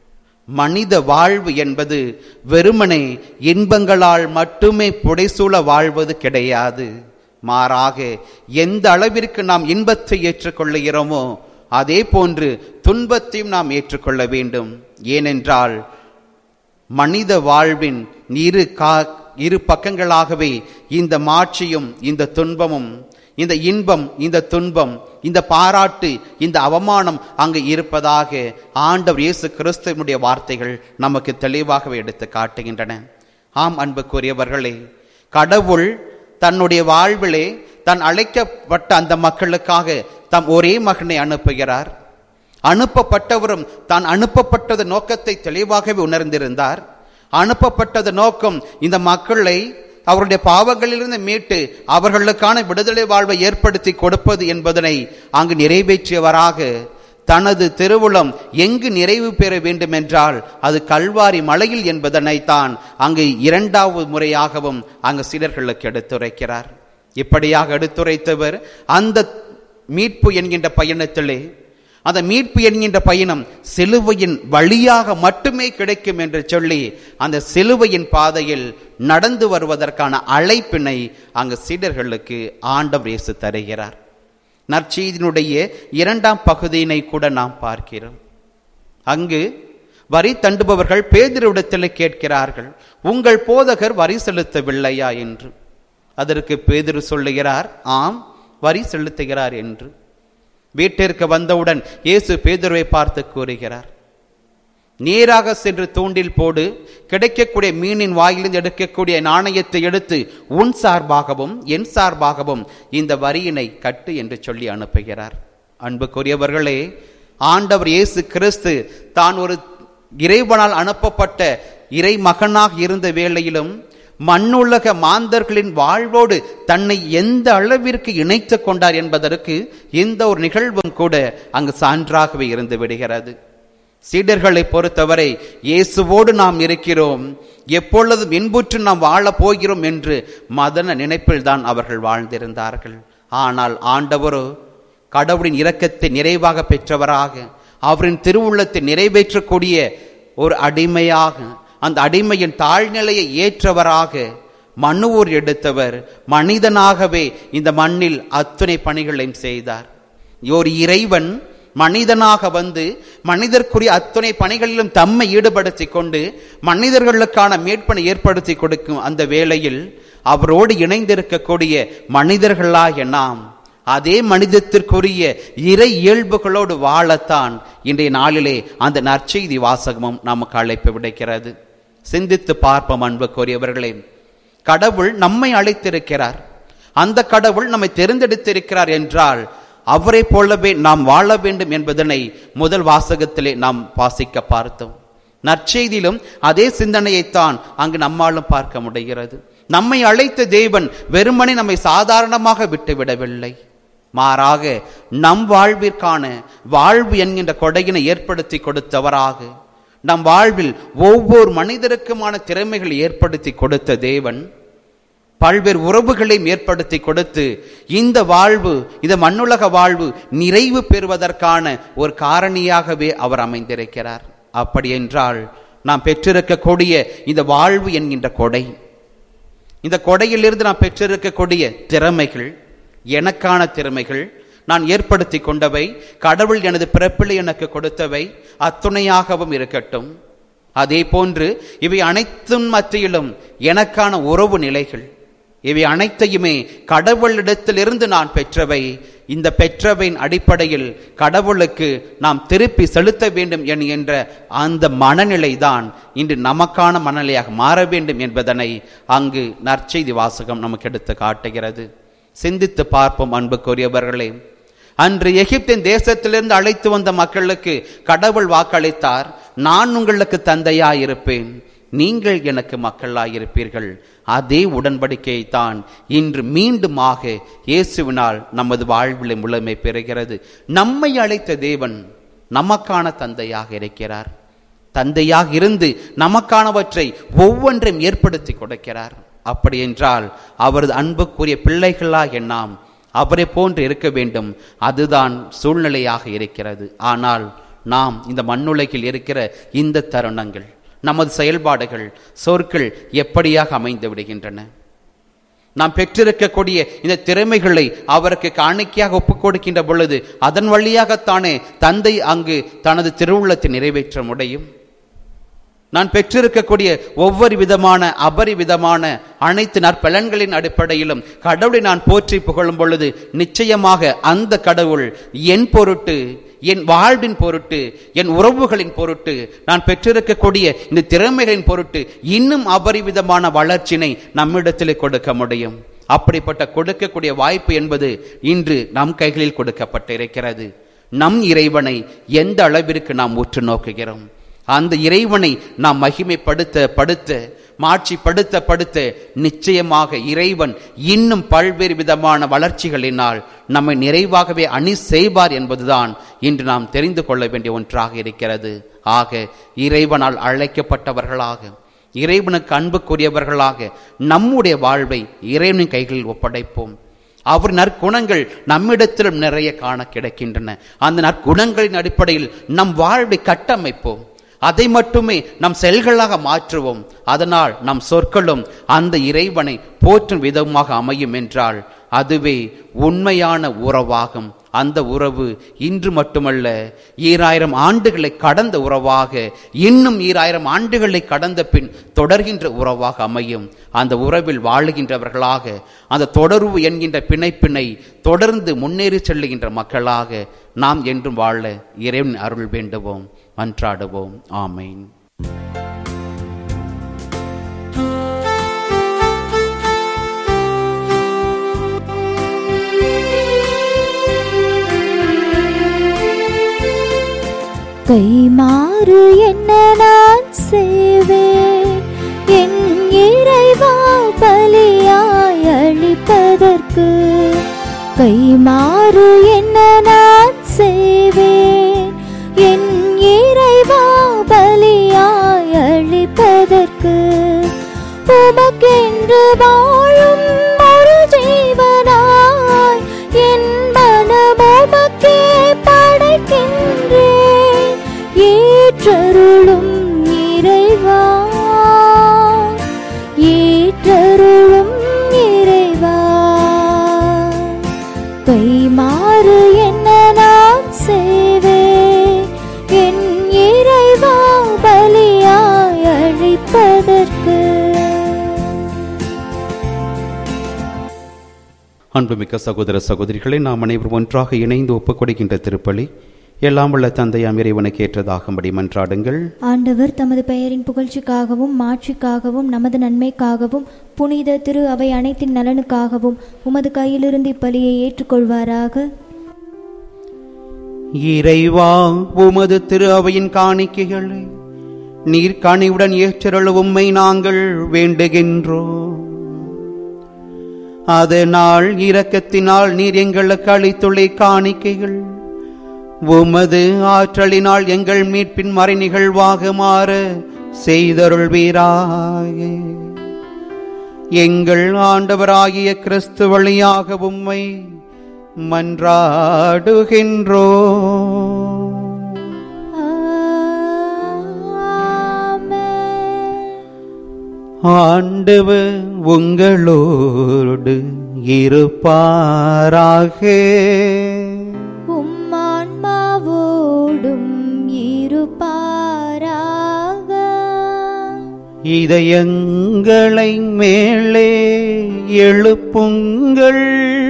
C: மனித வாழ்வு என்பது வெறுமனே இன்பங்களால் மட்டுமே புடைசூழ வாழ்வது கிடையாது மாறாக எந்த அளவிற்கு நாம் இன்பத்தை ஏற்றுக்கொள்ளுகிறோமோ அதே போன்று துன்பத்தையும் நாம் ஏற்றுக்கொள்ள வேண்டும் ஏனென்றால் மனித வாழ்வின் இரு கா இரு பக்கங்களாகவே இந்த மாட்சியும் இந்த துன்பமும் இந்த இன்பம் இந்த துன்பம் இந்த பாராட்டு இந்த அவமானம் அங்கு இருப்பதாக ஆண்டவர் இயேசு கிறிஸ்துவனுடைய வார்த்தைகள் நமக்கு தெளிவாகவே எடுத்து காட்டுகின்றன ஆம் அன்புக்குரியவர்களே கடவுள் தன்னுடைய வாழ்விலே தான் அழைக்கப்பட்ட அந்த மக்களுக்காக தம் ஒரே மகனை அனுப்புகிறார் அனுப்பப்பட்டவரும் தான் அனுப்பப்பட்டது நோக்கத்தை தெளிவாகவே உணர்ந்திருந்தார் அனுப்பப்பட்டது நோக்கம் இந்த மக்களை அவருடைய பாவங்களிலிருந்து மீட்டு அவர்களுக்கான விடுதலை வாழ்வை ஏற்படுத்தி கொடுப்பது என்பதனை அங்கு நிறைவேற்றியவராக தனது திருவுளம் எங்கு நிறைவு பெற வேண்டும் என்றால் அது கல்வாரி மலையில் என்பதனைத்தான் அங்கு இரண்டாவது முறையாகவும் அங்கு சிலர்களுக்கு எடுத்துரைக்கிறார் இப்படியாக எடுத்துரைத்தவர் அந்த மீட்பு என்கின்ற பயணத்திலே அந்த மீட்பு என்கின்ற பயணம் சிலுவையின் வழியாக மட்டுமே கிடைக்கும் என்று சொல்லி அந்த சிலுவையின் பாதையில் நடந்து வருவதற்கான அழைப்பினை அங்கு சீடர்களுக்கு ஆண்டவர் இயேசு தருகிறார் நற்செய்தியினுடைய இரண்டாம் பகுதியினை கூட நாம் பார்க்கிறோம் அங்கு வரி தண்டுபவர்கள் பேதிருவிடத்தில் கேட்கிறார்கள் உங்கள் போதகர் வரி செலுத்தவில்லையா என்று அதற்கு பேதிரு சொல்லுகிறார் ஆம் வரி செலுத்துகிறார் என்று வீட்டிற்கு வந்தவுடன் இயேசு பேதுருவை பார்த்து கூறுகிறார் நேராக சென்று தூண்டில் போடு கிடைக்கக்கூடிய மீனின் வாயிலிருந்து எடுக்கக்கூடிய நாணயத்தை எடுத்து உன் சார்பாகவும் என் சார்பாகவும் இந்த வரியினை கட்டு என்று சொல்லி அனுப்புகிறார் அன்புக்குரியவர்களே ஆண்டவர் இயேசு கிறிஸ்து தான் ஒரு இறைவனால் அனுப்பப்பட்ட இறை மகனாக இருந்த வேளையிலும் மண்ணுலக மாந்தர்களின் வாழ்வோடு தன்னை எந்த அளவிற்கு இணைத்து கொண்டார் என்பதற்கு எந்த ஒரு நிகழ்வும் கூட அங்கு சான்றாகவே இருந்து விடுகிறது சீடர்களை பொறுத்தவரை இயேசுவோடு நாம் இருக்கிறோம் எப்பொழுதும் இன்புற்று நாம் வாழப் போகிறோம் என்று மதன நினைப்பில் தான் அவர்கள் வாழ்ந்திருந்தார்கள் ஆனால் ஆண்டவரோ கடவுளின் இரக்கத்தை நிறைவாக பெற்றவராக அவரின் திருவுள்ளத்தை நிறைவேற்றக்கூடிய ஒரு அடிமையாக அந்த அடிமையின் தாழ்நிலையை ஏற்றவராக மனுவூர் எடுத்தவர் மனிதனாகவே இந்த மண்ணில் அத்துணை பணிகளையும் செய்தார் ஒரு இறைவன் மனிதனாக வந்து மனிதர்க்குரிய அத்துணை பணிகளிலும் தம்மை ஈடுபடுத்தி கொண்டு மனிதர்களுக்கான மீட்பனை ஏற்படுத்தி கொடுக்கும் அந்த வேளையில் அவரோடு இணைந்திருக்கக்கூடிய மனிதர்களாகிய நாம் அதே மனிதத்திற்குரிய இறை இயல்புகளோடு வாழத்தான் இன்றைய நாளிலே அந்த நற்செய்தி வாசகமும் நமக்கு அழைப்பு விடுக்கிறது சிந்தித்து பார்ப்போம் அன்புக்குரியவர்களே கடவுள் நம்மை அழைத்திருக்கிறார் அந்த கடவுள் நம்மை தெரிந்தெடுத்திருக்கிறார் என்றால் அவரை போலவே நாம் வாழ வேண்டும் என்பதனை முதல் வாசகத்திலே நாம் வாசிக்க பார்த்தோம் நற்செய்தியிலும் அதே சிந்தனையைத்தான் அங்கு நம்மாலும் பார்க்க முடிகிறது நம்மை அழைத்த தேவன் வெறுமனே நம்மை சாதாரணமாக விட்டுவிடவில்லை மாறாக நம் வாழ்விற்கான வாழ்வு என்கின்ற கொடையினை ஏற்படுத்தி கொடுத்தவராக நம் வாழ்வில் ஒவ்வொரு மனிதருக்குமான திறமைகளை ஏற்படுத்தி கொடுத்த தேவன் பல்வேறு உறவுகளையும் ஏற்படுத்தி கொடுத்து இந்த வாழ்வு இந்த மண்ணுலக வாழ்வு நிறைவு பெறுவதற்கான ஒரு காரணியாகவே அவர் அமைந்திருக்கிறார் அப்படி என்றால் நாம் பெற்றிருக்கக்கூடிய இந்த வாழ்வு என்கின்ற கொடை இந்த கொடையிலிருந்து நாம் பெற்றிருக்கக்கூடிய திறமைகள் எனக்கான திறமைகள் நான் ஏற்படுத்தி கொண்டவை கடவுள் எனது பிறப்பில் எனக்கு கொடுத்தவை அத்துணையாகவும் இருக்கட்டும் அதே போன்று இவை அனைத்தும் மத்தியிலும் எனக்கான உறவு நிலைகள் இவை அனைத்தையுமே கடவுளிடத்திலிருந்து நான் பெற்றவை இந்த பெற்றவையின் அடிப்படையில் கடவுளுக்கு நாம் திருப்பி செலுத்த வேண்டும் என்கின்ற அந்த மனநிலை தான் இன்று நமக்கான மனநிலையாக மாற வேண்டும் என்பதனை அங்கு நற்செய்தி வாசகம் நமக்கு எடுத்து காட்டுகிறது சிந்தித்து பார்ப்போம் அன்புக்குரியவர்களே அன்று எகிப்தின் தேசத்திலிருந்து அழைத்து வந்த மக்களுக்கு கடவுள் வாக்களித்தார் நான் உங்களுக்கு தந்தையாயிருப்பேன் நீங்கள் எனக்கு மக்களாயிருப்பீர்கள் அதே உடன்படிக்கையை தான் இன்று மீண்டுமாக இயேசுவினால் நமது வாழ்வில் முழுமை பெறுகிறது நம்மை அழைத்த தேவன் நமக்கான தந்தையாக இருக்கிறார் தந்தையாக இருந்து நமக்கானவற்றை ஒவ்வொன்றையும் ஏற்படுத்தி கொடுக்கிறார் அப்படி என்றால் அவரது அன்புக்குரிய பிள்ளைகளாகிய நாம் அவரை போன்று இருக்க வேண்டும் அதுதான் சூழ்நிலையாக இருக்கிறது ஆனால் நாம் இந்த மண்ணுலகில் இருக்கிற இந்த தருணங்கள் நமது செயல்பாடுகள் சொற்கள் எப்படியாக அமைந்து விடுகின்றன நாம் பெற்றிருக்கக்கூடிய இந்த திறமைகளை அவருக்கு காணிக்கையாக ஒப்புக் கொடுக்கின்ற பொழுது அதன் வழியாகத்தானே தந்தை அங்கு தனது திருவுள்ளத்தை நிறைவேற்ற முடியும் நான் பெற்றிருக்கக்கூடிய ஒவ்வொரு விதமான அபரிவிதமான அனைத்து நற்பலன்களின் அடிப்படையிலும் கடவுளை நான் போற்றி புகழும் பொழுது நிச்சயமாக அந்த கடவுள் என் பொருட்டு என் வாழ்வின் பொருட்டு என் உறவுகளின் பொருட்டு நான் பெற்றிருக்கக்கூடிய இந்த திறமைகளின் பொருட்டு இன்னும் அபரிவிதமான வளர்ச்சினை நம்மிடத்திலே கொடுக்க முடியும் அப்படிப்பட்ட கொடுக்கக்கூடிய வாய்ப்பு என்பது இன்று நம் கைகளில் கொடுக்கப்பட்டிருக்கிறது நம் இறைவனை எந்த அளவிற்கு நாம் உற்று நோக்குகிறோம் அந்த இறைவனை நாம் மகிமைப்படுத்த படுத்த மாட்சிப்படுத்த படுத்த நிச்சயமாக இறைவன் இன்னும் பல்வேறு விதமான வளர்ச்சிகளினால் நம்மை நிறைவாகவே அணி செய்வார் என்பதுதான் இன்று நாம் தெரிந்து கொள்ள வேண்டிய ஒன்றாக இருக்கிறது ஆக இறைவனால் அழைக்கப்பட்டவர்களாக இறைவனுக்கு அன்புக்குரியவர்களாக நம்முடைய வாழ்வை இறைவனின் கைகளில் ஒப்படைப்போம் அவர் நற்குணங்கள் நம்மிடத்திலும் நிறைய காண கிடைக்கின்றன அந்த நற்குணங்களின் அடிப்படையில் நம் வாழ்வை கட்டமைப்போம் அதை மட்டுமே நம் செயல்களாக மாற்றுவோம் அதனால் நம் சொற்களும் அந்த இறைவனை போற்றும் விதமாக அமையும் என்றால் அதுவே உண்மையான உறவாகும் அந்த உறவு இன்று மட்டுமல்ல ஈராயிரம் ஆண்டுகளை கடந்த உறவாக இன்னும் ஈராயிரம் ஆண்டுகளை கடந்த பின் தொடர்கின்ற உறவாக அமையும் அந்த உறவில் வாழுகின்றவர்களாக அந்த தொடர்பு என்கின்ற பிணைப்பினை தொடர்ந்து முன்னேறி செல்லுகின்ற மக்களாக நாம் என்றும் வாழ இறைவன் அருள் வேண்டுவோம் மன்றாடுவோம் ஆமேன்
B: கைமாறு என்ன நான் செய்வேன் என் இறைவா பலியாய் அளிப்பதற்கு கைமாறு என்ன நான் செய்வேன் என் இறைவா பலியாய் அளிப்பதற்கு உமக்கென்று வாழும் ஒரு ஜீவனாய் என் மனம் உமக்கே படைக்கின்றேன் ஏற்றருளும் இறைவா ஏற்றருளும் இறைவா கைமாறு என்ன நான் செய்வேன் என் இறைவா பலியாய் அழிப்பதற்கு
C: அன்புமிக்க சகோதர சகோதரிகளை நாம் அனைவரும் ஒன்றாக இணைந்து ஒப்புக் கொடுக்கின்ற திருப்பலி எல்லாம் உள்ள தந்தையாம் இறைவனுக்கு ஏற்றதாகும்படி மன்றாடுங்கள்
B: ஆண்டவர் தமது பெயரின் புகழ்ச்சிக்காகவும் மாட்சிக்காகவும் நமது நன்மைக்காகவும் புனித திரு அவை அனைத்தின் நலனுக்காகவும் உமது கையிலிருந்து இப்பலியை ஏற்றுக்கொள்வாராக
C: இறைவா உமது திரு அவையின் காணிக்கைகளை நீர் கனிவுடன் ஏற்றருள் உம்மை நாங்கள் வேண்டுகின்றோம் அதனால் இரக்கத்தினால் நீர் எங்களுக்கு அளித்துள்ள காணிக்கைகள் உமது ஆற்றலினால் எங்கள் மீட்பின் மறை நிகழ்வாக மாற செய்தருள்வீராக எங்கள் ஆண்டவராகிய கிறிஸ்து வழியாக உம்மை மன்றாடுகின்றோ
B: ஆமென்.
C: ஆண்டவர் உங்களோடு இருப்பாராக
B: உம்மான்மாவோடும் இருப்பாராக
C: இதயங்களை மேலே எழுப்புங்கள்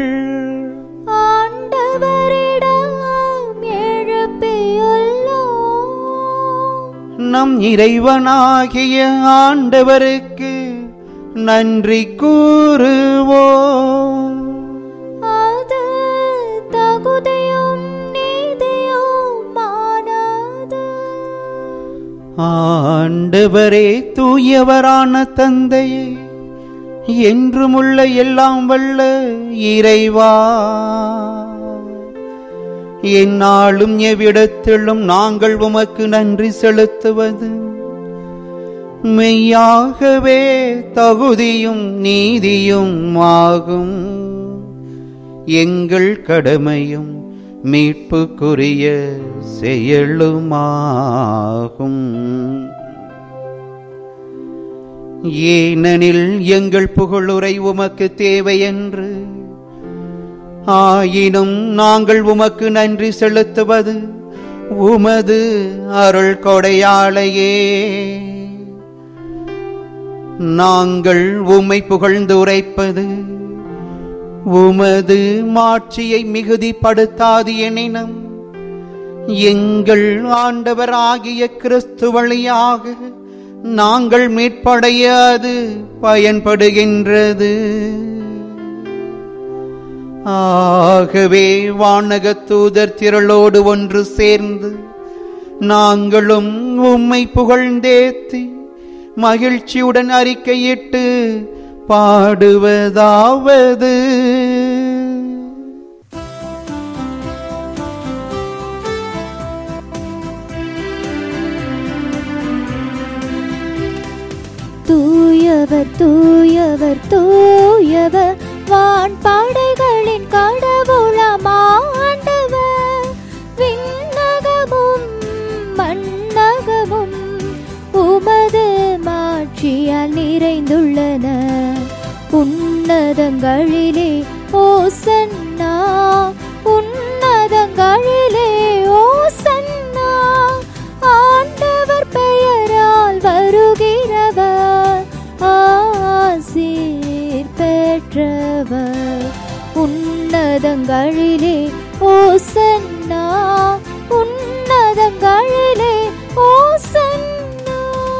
B: ஆண்டவரிடம் எழுப்பியுள்ளோம்
C: நம் இறைவனாகிய ஆண்டவருக்கு நன்றி கூறுவோம்
B: அது தகுதியும் நீதியுமானது
C: ஆண்டவரே தூயவரான தந்தையே என்றுமுள்ள எல்லாம் வல்ல இறைவா எந்நாளும் எவ்விடத்திலும் நாங்கள் உமக்கு நன்றி செலுத்துவது மெய்யாகவே தகுதியும் நீதியும் ஆகும் எங்கள் கடமையும் மீட்புக்குரிய செயலுமாகும் ஏனெனில் எங்கள் புகழுரை உமக்கு தேவை என்று ஆயினும் நாங்கள் உமக்கு நன்றி செலுத்துவது உமது அருள் கொடையாளையே நாங்கள் உம்மை புகழ்ந்து உரைப்பது உமது மாட்சியை மிகுதிப்படுத்தாது எனினும் எங்கள் ஆண்டவராகிய கிறிஸ்து வழியாக நாங்கள் மீட்படைய அது பயன்படுகின்றது ஆகவே வானக தூதர் திரளோடு ஒன்று சேர்ந்து நாங்களும் உம்மை புகழ்ந்தேத்தி மகிழ்ச்சியுடன் அறிக்கையிட்டு பாடுவதாவது
B: தூயவர் தூயவர் தூயவர் வான் படைகளின் கடவுளமாண்டவர் விண்ணகமும் மண்ணகமும் உமது மாட்சியால் நிறைந்துள்ளன உன்னதங்களிலே ஓசன்னா உன்னதங்களிலே ஓசன்னா ஆண்டவர் பெயரால் வருகிறவர் ஆசீர் பெற்றவர் உன்னதங்களிலே ஓசன்னா உன்னதங்களிலே ஓசன்னா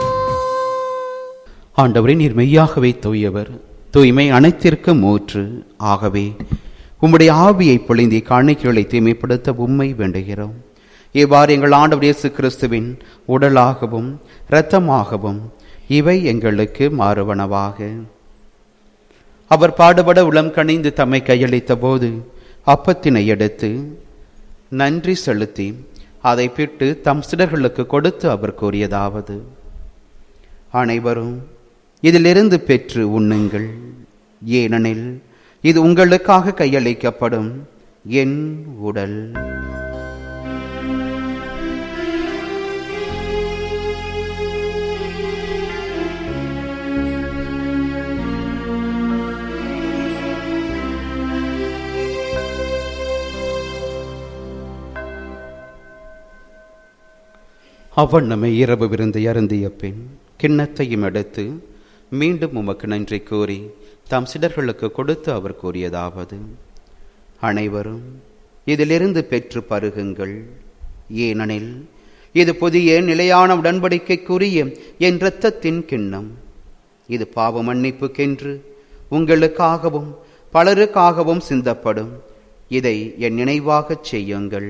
C: ஆண்டவரே நீர் மெய்யாகவே தூயவர் தூய்மை அனைத்திற்கும் ஊற்று ஆகவே உம்முடைய ஆவியை பொழிந்தி காணிக்கைகளை தூய்மைப்படுத்த உம்மை வேண்டுகிறோம் இவ்வாறு எங்கள் ஆண்டவர் இயேசு கிறிஸ்துவின் உடலாகவும் இரத்தமாகவும் இவை எங்களுக்கு மாறுவனவாக அவர் பாடுபட உளம் கணிந்து தம்மை கையளித்த போது அப்பத்தினை எடுத்து நன்றி செலுத்தி அதை பிட்டு தம் சிடர்களுக்கு கொடுத்து அவர் கூறியதாவது அனைவரும் இதிலிருந்து பெற்று உண்ணுங்கள் ஏனெனில் இது உங்களுக்காக கையளிக்கப்படும் என் உடல் அவ்வண்ணமே இரவு விருந்தை அருந்திய பின் கிண்ணத்தையும் எடுத்து மீண்டும் உமக்கு நன்றி கூறி தம் சிடர்களுக்கு கொடுத்து அவர் கூறியதாவது அனைவரும் இதிலிருந்து பெற்று பருகுங்கள் ஏனெனில் இது புதிய நிலையான உடன்படிக்கைக்குரிய என் இரத்தத்தின் கிண்ணம் இது பாவ மன்னிப்புக்கென்று உங்களுக்காகவும் பலருக்காகவும் சிந்தப்படும் இதை என் நினைவாகச் செய்யுங்கள்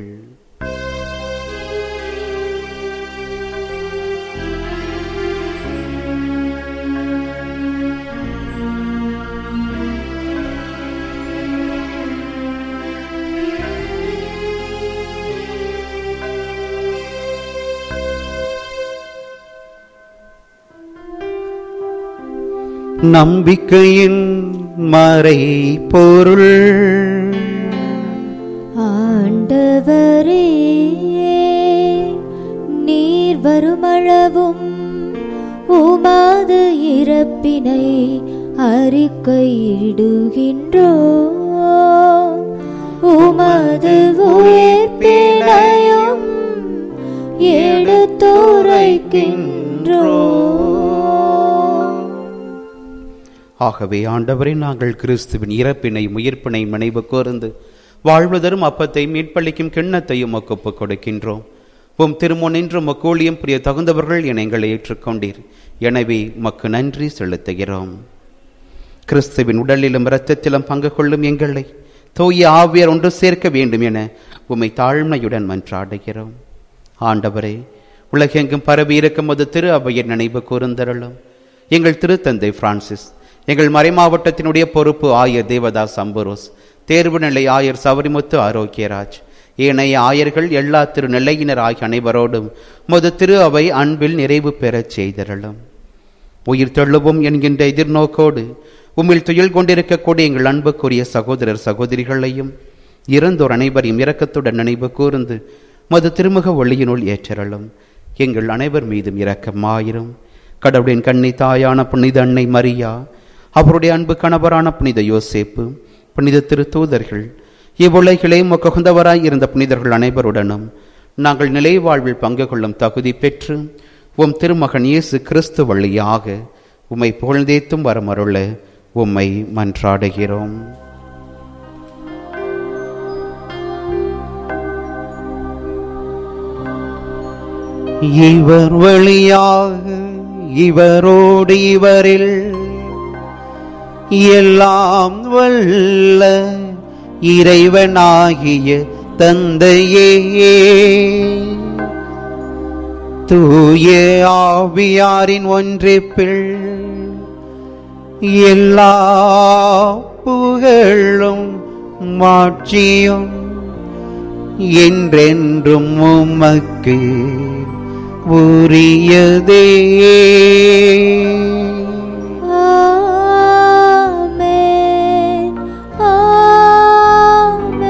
C: நம்பிக்கையின் மறை பொருள்
B: ஆண்டவரே நீர் வருமளவும் உமது இறப்பினை அறிக்கையிடுகின்றோ உமது உயிர்ப்பினையும் எடுத்துரைக்கின்றோ
C: ஆகவே ஆண்டவரே நாங்கள் கிறிஸ்துவின் இறப்பினை உயிர்ப்பினை நினைவு கூர்ந்து வாழ்வதரும் அப்பத்தை மீட்பளிக்கும் கிண்ணத்தையும் ஒப்புக் கொடுக்கின்றோம் உம் திருமுனின்று மக்கூலியம் புரிய தகுந்தவர்கள் என எங்களை ஏற்றுக்கொண்டீர் எனவே உமக்கு நன்றி செலுத்துகிறோம் கிறிஸ்துவின் உடலிலும் இரத்தத்திலும் பங்கு கொள்ளும் எங்களை தூய ஆவியர் ஒன்று சேர்க்க வேண்டும் என உம்மை தாழ்மையுடன் மன்றாடுகிறோம் ஆண்டவரே உலகெங்கும் பரவி இருக்கும் அது திரு அவையின் நினைவு கூர்ந்தருளும் எங்கள் திருத்தந்தை பிரான்சிஸ் எங்கள் மறைமாவட்டத்தினுடைய பொறுப்பு ஆயர் தேவதாஸ் அம்புரோஸ் தேர்வு நிலை ஆயர் சவரிமுத்து ஆரோக்கியராஜ் ஏனைய ஆயர்கள் எல்லா திரு நிலையினர் ஆகிய அனைவரோடும் முது திரு அவை அன்பில் நிறைவு பெறச் செய்தருளும் உயிர் தள்ளுவோம் என்கின்ற எதிர்நோக்கோடு உம்மில் துயில் கொண்டிருக்கக்கூடிய எங்கள் அன்புக்குரிய சகோதரர் சகோதரிகளையும் இறந்தோர் அனைவரையும் இரக்கத்துடன் நினைவு கூர்ந்து மது திருமுக ஒளியினுள் ஏற்றரலும் எங்கள் அனைவர் மீதும் இரக்கமாயிரும் கடவுளின் கண்ணி தாயான புனித அன்னை மரியா அவருடைய அன்பு கணவரான புனித யோசேப்பு புனித திருத்தூதர்கள் இவ்வுலகிலே முககுந்தவராய் இருந்த புனிதர்கள் அனைவருடனும் நாங்கள் நிலை வாழ்வில் பங்கு கொள்ளும் தகுதி பெற்று உம் திருமகன் இயேசு கிறிஸ்து வழியாக உம்மை புகழ்ந்தேத்தும் வரமருள உம்மை மன்றாடுகிறோம் இவர் வழியாக இவரோடு இவரில் எல்லாம் வல்ல இறைவனாகிய தந்தையே தூய ஆவியாரின் ஒன்றிப்பில் எல்லா புகழும் மாட்சியும் என்றென்றும் உமக்கு உரியதே
B: ஆமென் ஆமென்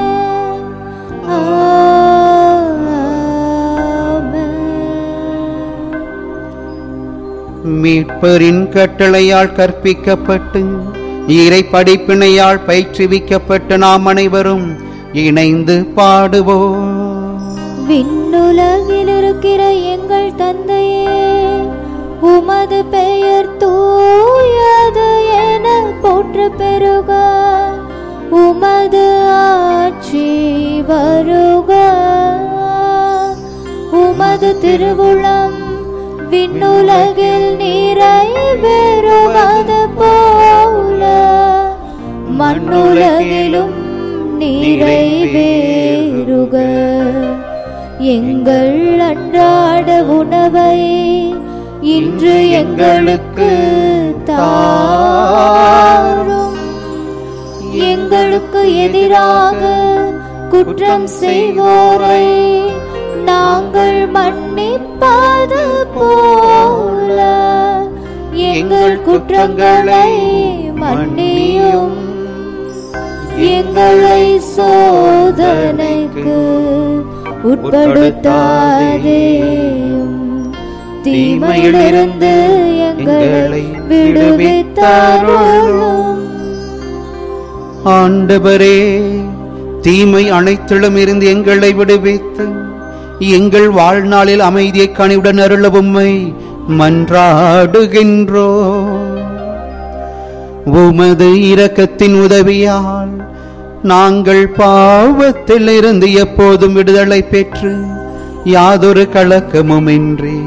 B: ஆமென்
C: மீட்பரின் கட்டளையால் கற்பிக்கப்பட்டு இறை படிப்பினையால் பயிற்றுவிக்கப்பட்டு நாம் அனைவரும் இணைந்து பாடுவோம்
B: விண்ணுலகில் இருக்கிற எங்கள் தந்தையே உமது பெயர் தூயது என போற்ற பெருக உமது ஆட்சி வருக உமது திருவுளம் விண்ணுலகில் நிறைவேறுவது போல மண்ணுலகிலும் நிறைவேறுக எங்கள் அன்றாட உணவை இன்று எங்களுக்கு தாரும் எங்களுக்கு எதிராக குற்றம் செய்வோரை நாங்கள் மன்னிப்பது போல எங்கள் குற்றங்களை மன்னியும் எங்களை சோதனைக்கு உட்படுத்தாதேயும் தீமையிலிருந்து எங்களை விடுவித்தாரும்
C: ஆண்டவரே தீமை அனைத்திலும் இருந்து எங்களை விடுவித்து எங்கள் வாழ்நாளில் அமைதியை கனிவுடன் அருள உம்மை மன்றாடுகின்றோ உமது இரக்கத்தின் உதவியால் நாங்கள் பாவத்தில் இருந்து எப்போதும் விடுதலை பெற்று யாதொரு கலக்கமுமின்றி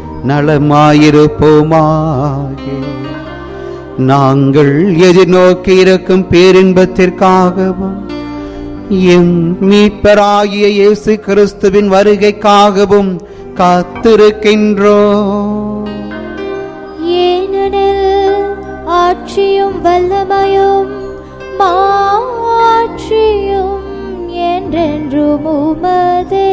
C: நலமாயிருப்போமாக நாங்கள் எதிர்நோக்கி இருக்கும் பேரின்பத்திற்காகவும் எம் மீட்பராகிய இயேசு கிறிஸ்துவின் வருகைக்காகவும் காத்திருக்கின்றோம்
B: ஏனெனில் ஆட்சியும் வல்லமையும் மாட்சியும் என்றென்றும் உமதே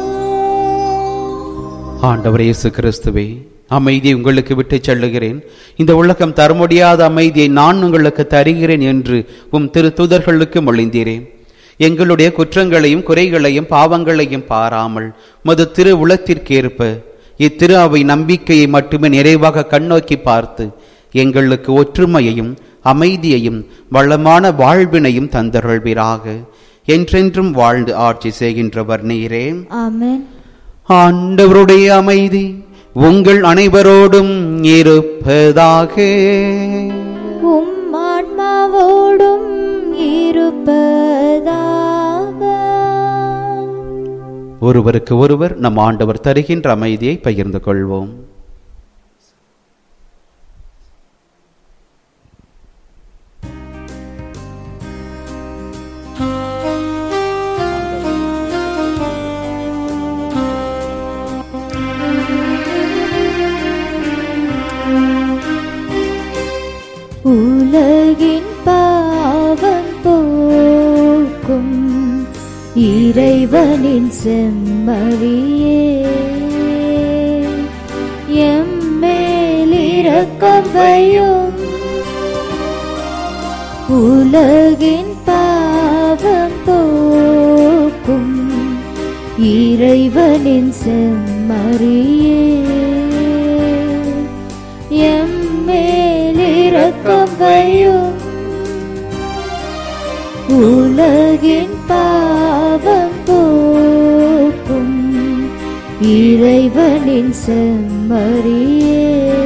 C: ஆண்டவர் இயேசு கிறிஸ்துவே அமைதியை உங்களுக்கு விட்டுச் செல்லுகிறேன் இந்த உலகம் தர முடியாத அமைதியை நான் உங்களுக்கு தருகிறேன் என்று உம் திரு தூதர்களுக்கு மொழிந்தீரேன் எங்களுடைய குற்றங்களையும் குறைகளையும் பாவங்களையும் பாராமல் மது திரு உளத்திற்கேற்ப இத்திரு அவை நம்பிக்கையை மட்டுமே நிறைவாக கண்ணோக்கி பார்த்து எங்களுக்கு ஒற்றுமையையும் அமைதியையும் வளமான வாழ்வினையும் தந்தருள்வீராக என்றென்றும் வாழ்ந்து ஆட்சி செய்கின்றவர் நீரே
B: ஆமென்
C: ஆண்டவருடைய அமைதி உங்கள் அனைவரோடும் இருப்பதாக
B: உம் ஆன்மாவோடும் இருப்பதாக
C: ஒருவருக்கு ஒருவர் நம் ஆண்டவர் தருகின்ற அமைதியை பகிர்ந்து கொள்வோம்
B: உலகின் பாவம் போக்கும் இறைவனின் செம்மறியே எம்மேல் இரக்கமாயிரும் இரக்கம் வையும் உலகின் பாவம் போக்கும் இறைவனின் செம்மறியே எம்மேல் இரக்கம் வையும் உலகின் பாவம் போக்கும் இறைவனின் செம்மறியே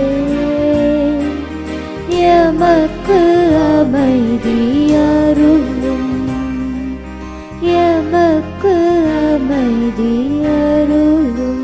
B: எமக்கு அமைதியருளும் எமக்கு அமைதியருளும்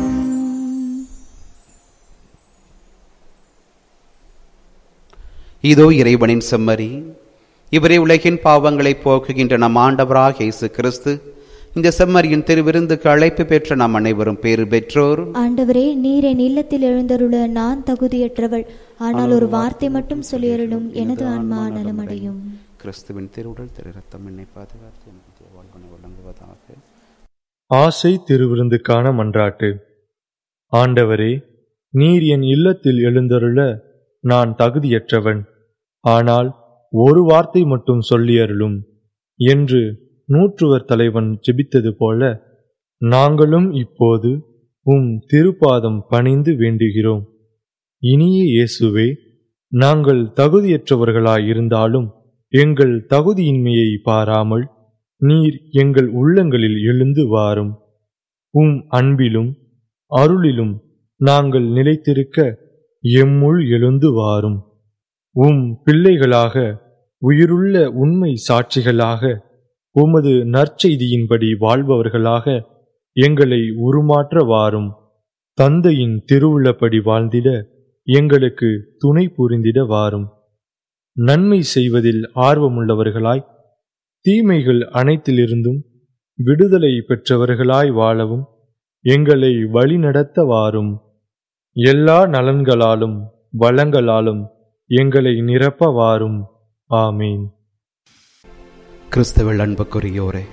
C: இதோ இறைவனின் செம்மறி இவரே உலகின் பாவங்களை போக்குகின்ற நம் ஆண்டவராக இயேசு கிறிஸ்து இந்த செம்மறியின் திருவிருந்துக்கு அழைப்பு பெற்ற நாம் அனைவரும் பேறு பெற்றோர்
B: ஆண்டவரே நீர் என் இல்லத்தில் எழுந்தருள நான் தகுதியற்றவள் ஆனால் ஒரு வார்த்தை மட்டும் சொல்லியருளும் எனது ஆன்மா நலமடையும்
C: கிறிஸ்துவின் திருவுடல் திரு ரத்தம் என்னை பாதுகாத்து எனக்கு வாழ்வனை வழங்குவதாக
D: ஆசை திருவிருந்துக்கான மன்றாட்டு ஆண்டவரே நீர் என் இல்லத்தில் எழுந்தருள நான் தகுதியற்றவன் ஆனால் ஒரு வார்த்தை மட்டும் சொல்லியருளும் என்று நூற்றுவர் தலைவன் ஜெபித்தது போல நாங்களும் இப்போது உம் திருப்பாதம் பணிந்து வேண்டுகிறோம் இனிய இயேசுவே நாங்கள் தகுதியற்றவர்களாயிருந்தாலும் எங்கள் தகுதியின்மையை பாராமல் நீர் எங்கள் உள்ளங்களில் எழுந்து வாரும் உம் அன்பிலும் அருளிலும் நாங்கள் நிலைத்திருக்க எம்முள் எழுந்து வாரும் உம் பிள்ளைகளாக உயிருள்ள உண்மை சாட்சிகளாக உமது நற்செய்தியின்படி வாழ்பவர்களாக எங்களை உருமாற்ற வாரும் தந்தையின் திருவுள்ளப்படி வாழ்ந்திட எங்களுக்கு துணை புரிந்திட வாரும் நன்மை செய்வதில் ஆர்வமுள்ளவர்களாய் தீமைகள் அனைத்திலிருந்தும் விடுதலை பெற்றவர்களாய் வாழவும் எங்களை வழிநடத்த வாரும் எல்லா நலன்களாலும் வளங்களாலும் எங்களை நிரப்ப வாரும் ஆமீன்
C: கிறிஸ்துவில் அன்புக்குரியோரே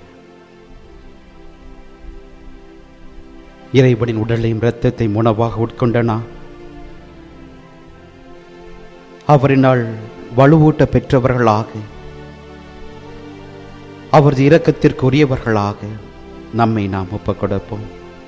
C: இறைவனின் உடலையும் இரத்தத்தை உணவாக உட்கொண்ட நான் அவரினால் வலுவூட்ட பெற்றவர்களாக அவரது இரக்கத்திற்குரியவர்களாக நம்மை நாம் ஒப்புக் கொடுப்போம்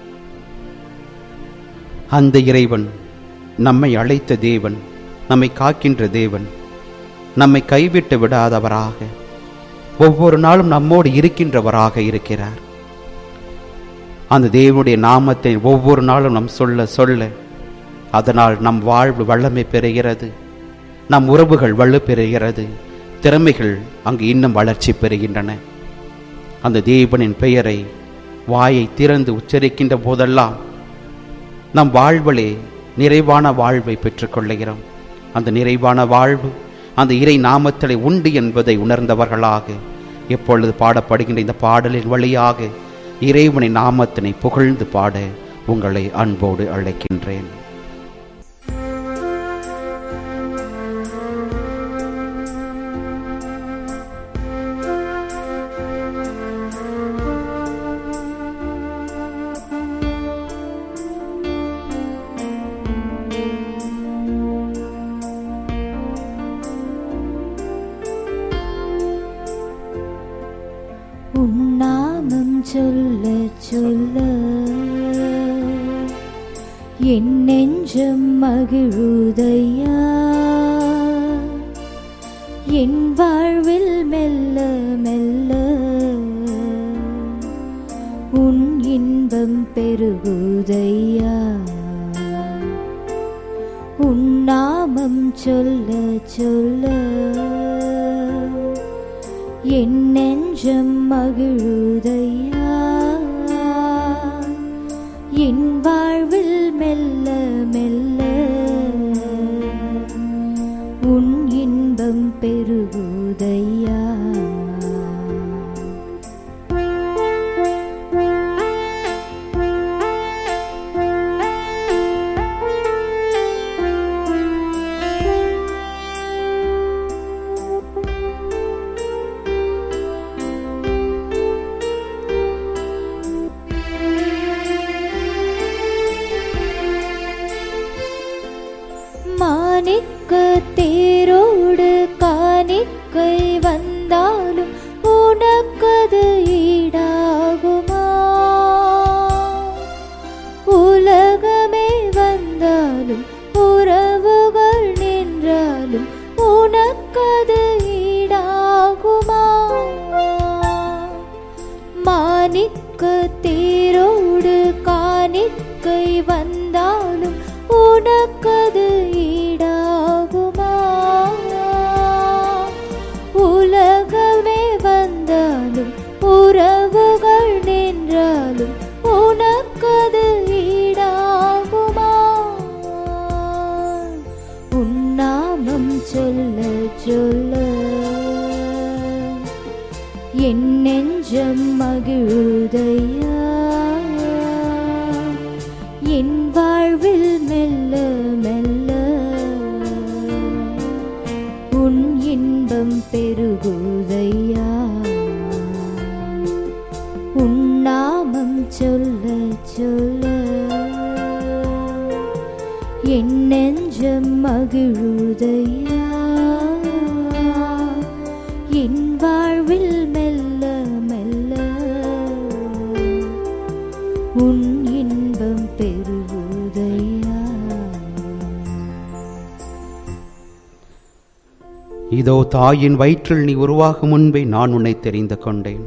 C: அந்த இறைவன் நம்மை அழைத்த தேவன் நம்மை காக்கின்ற தேவன் நம்மை கைவிட்டு விடாதவராக ஒவ்வொரு நாளும் நம்மோடு இருக்கின்றவராக இருக்கிறார் அந்த தேவனுடைய நாமத்தை ஒவ்வொரு நாளும் நாம் சொல்ல சொல்ல அதனால் நம் வாழ்வு வல்லமை பெறுகிறது நம் உறவுகள் வலு பெறுகிறது திறமைகள் அங்கு இன்னும் வளர்ச்சி பெறுகின்றன அந்த தேவனின் பெயரை வாயை திறந்து உச்சரிக்கின்ற போதெல்லாம் நம் வாழ்விலே நிறைவான வாழ்வை பெற்றுக்கொள்ளுகிறோம் அந்த நிறைவான வாழ்வு அந்த இறை நாமத்திலே உண்டு என்பதை உணர்ந்தவர்களாக எப்பொழுது பாடப்படுகின்ற இந்த பாடலின் வழியாக இறைவனின் நாமத்தினை புகழ்ந்து பாட உங்களை அன்போடு அழைக்கின்றேன்
B: உன்னாமம் சொல்ல சொல்ல என் நெஞ்சம் மகிழுதையா என் வாழ்வில் மெல்ல மெல்ல உன் இன்பம் பெருகுதையா உன் நாமம் சொல்ல சொல்ல என் நெஞ்சம் மகிழுதையா என் வாழ்வில் மெல்ல மெல்ல உன் இன்பம் பெருகுதையா மாணிக்க தேரோடு காணிக்கை வந்தாலும் உனக்கது ஈடாகுமா உலகமே வந்தாலும் உறவுகள் நின்றாலும் உனக்கது ஈடாகுமா மாணிக்க தேரோடு காணிக்கை வந்தாலும் உனக்கது ஈடாகுமா உலகமே வந்தாலும் உறவுகள் நின்றாலும் உனக்கது ஈடாகுமா உன்னாமம் சொல்ல சொல்ல என் நெஞ்சம் மகிழுதையா என் வாழ்வில் மெல்ல மெல்ல உன் இன்பம் பெருகுதையா உன் நாமம் சொல்ல சொல்ல என் நெஞ்சம் மகிழுதையா என் வாழ்வில் மெல்ல மெல்ல உன் இன்பம் பெருகுதையா
C: இதோ தாயின் வயிற்றில் நீ உருவாகும் முன்பே நான் உன்னை தெரிந்து கொண்டேன்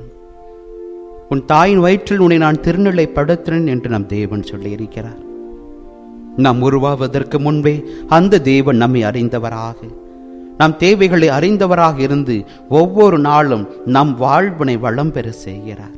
C: உன் தாயின் வயிற்றில் உன்னை நான் திருநிலைப்படுத்தினேன் என்று நம் தேவன் சொல்லியிருக்கிறார் நாம் உருவாவதற்கு முன்பே அந்த தேவன் நம்மை அறிந்தவராக நம் தேவைகளை அறிந்தவராக இருந்து ஒவ்வொரு நாளும் நம் வாழ்வினை வளம் பெற செய்கிறார்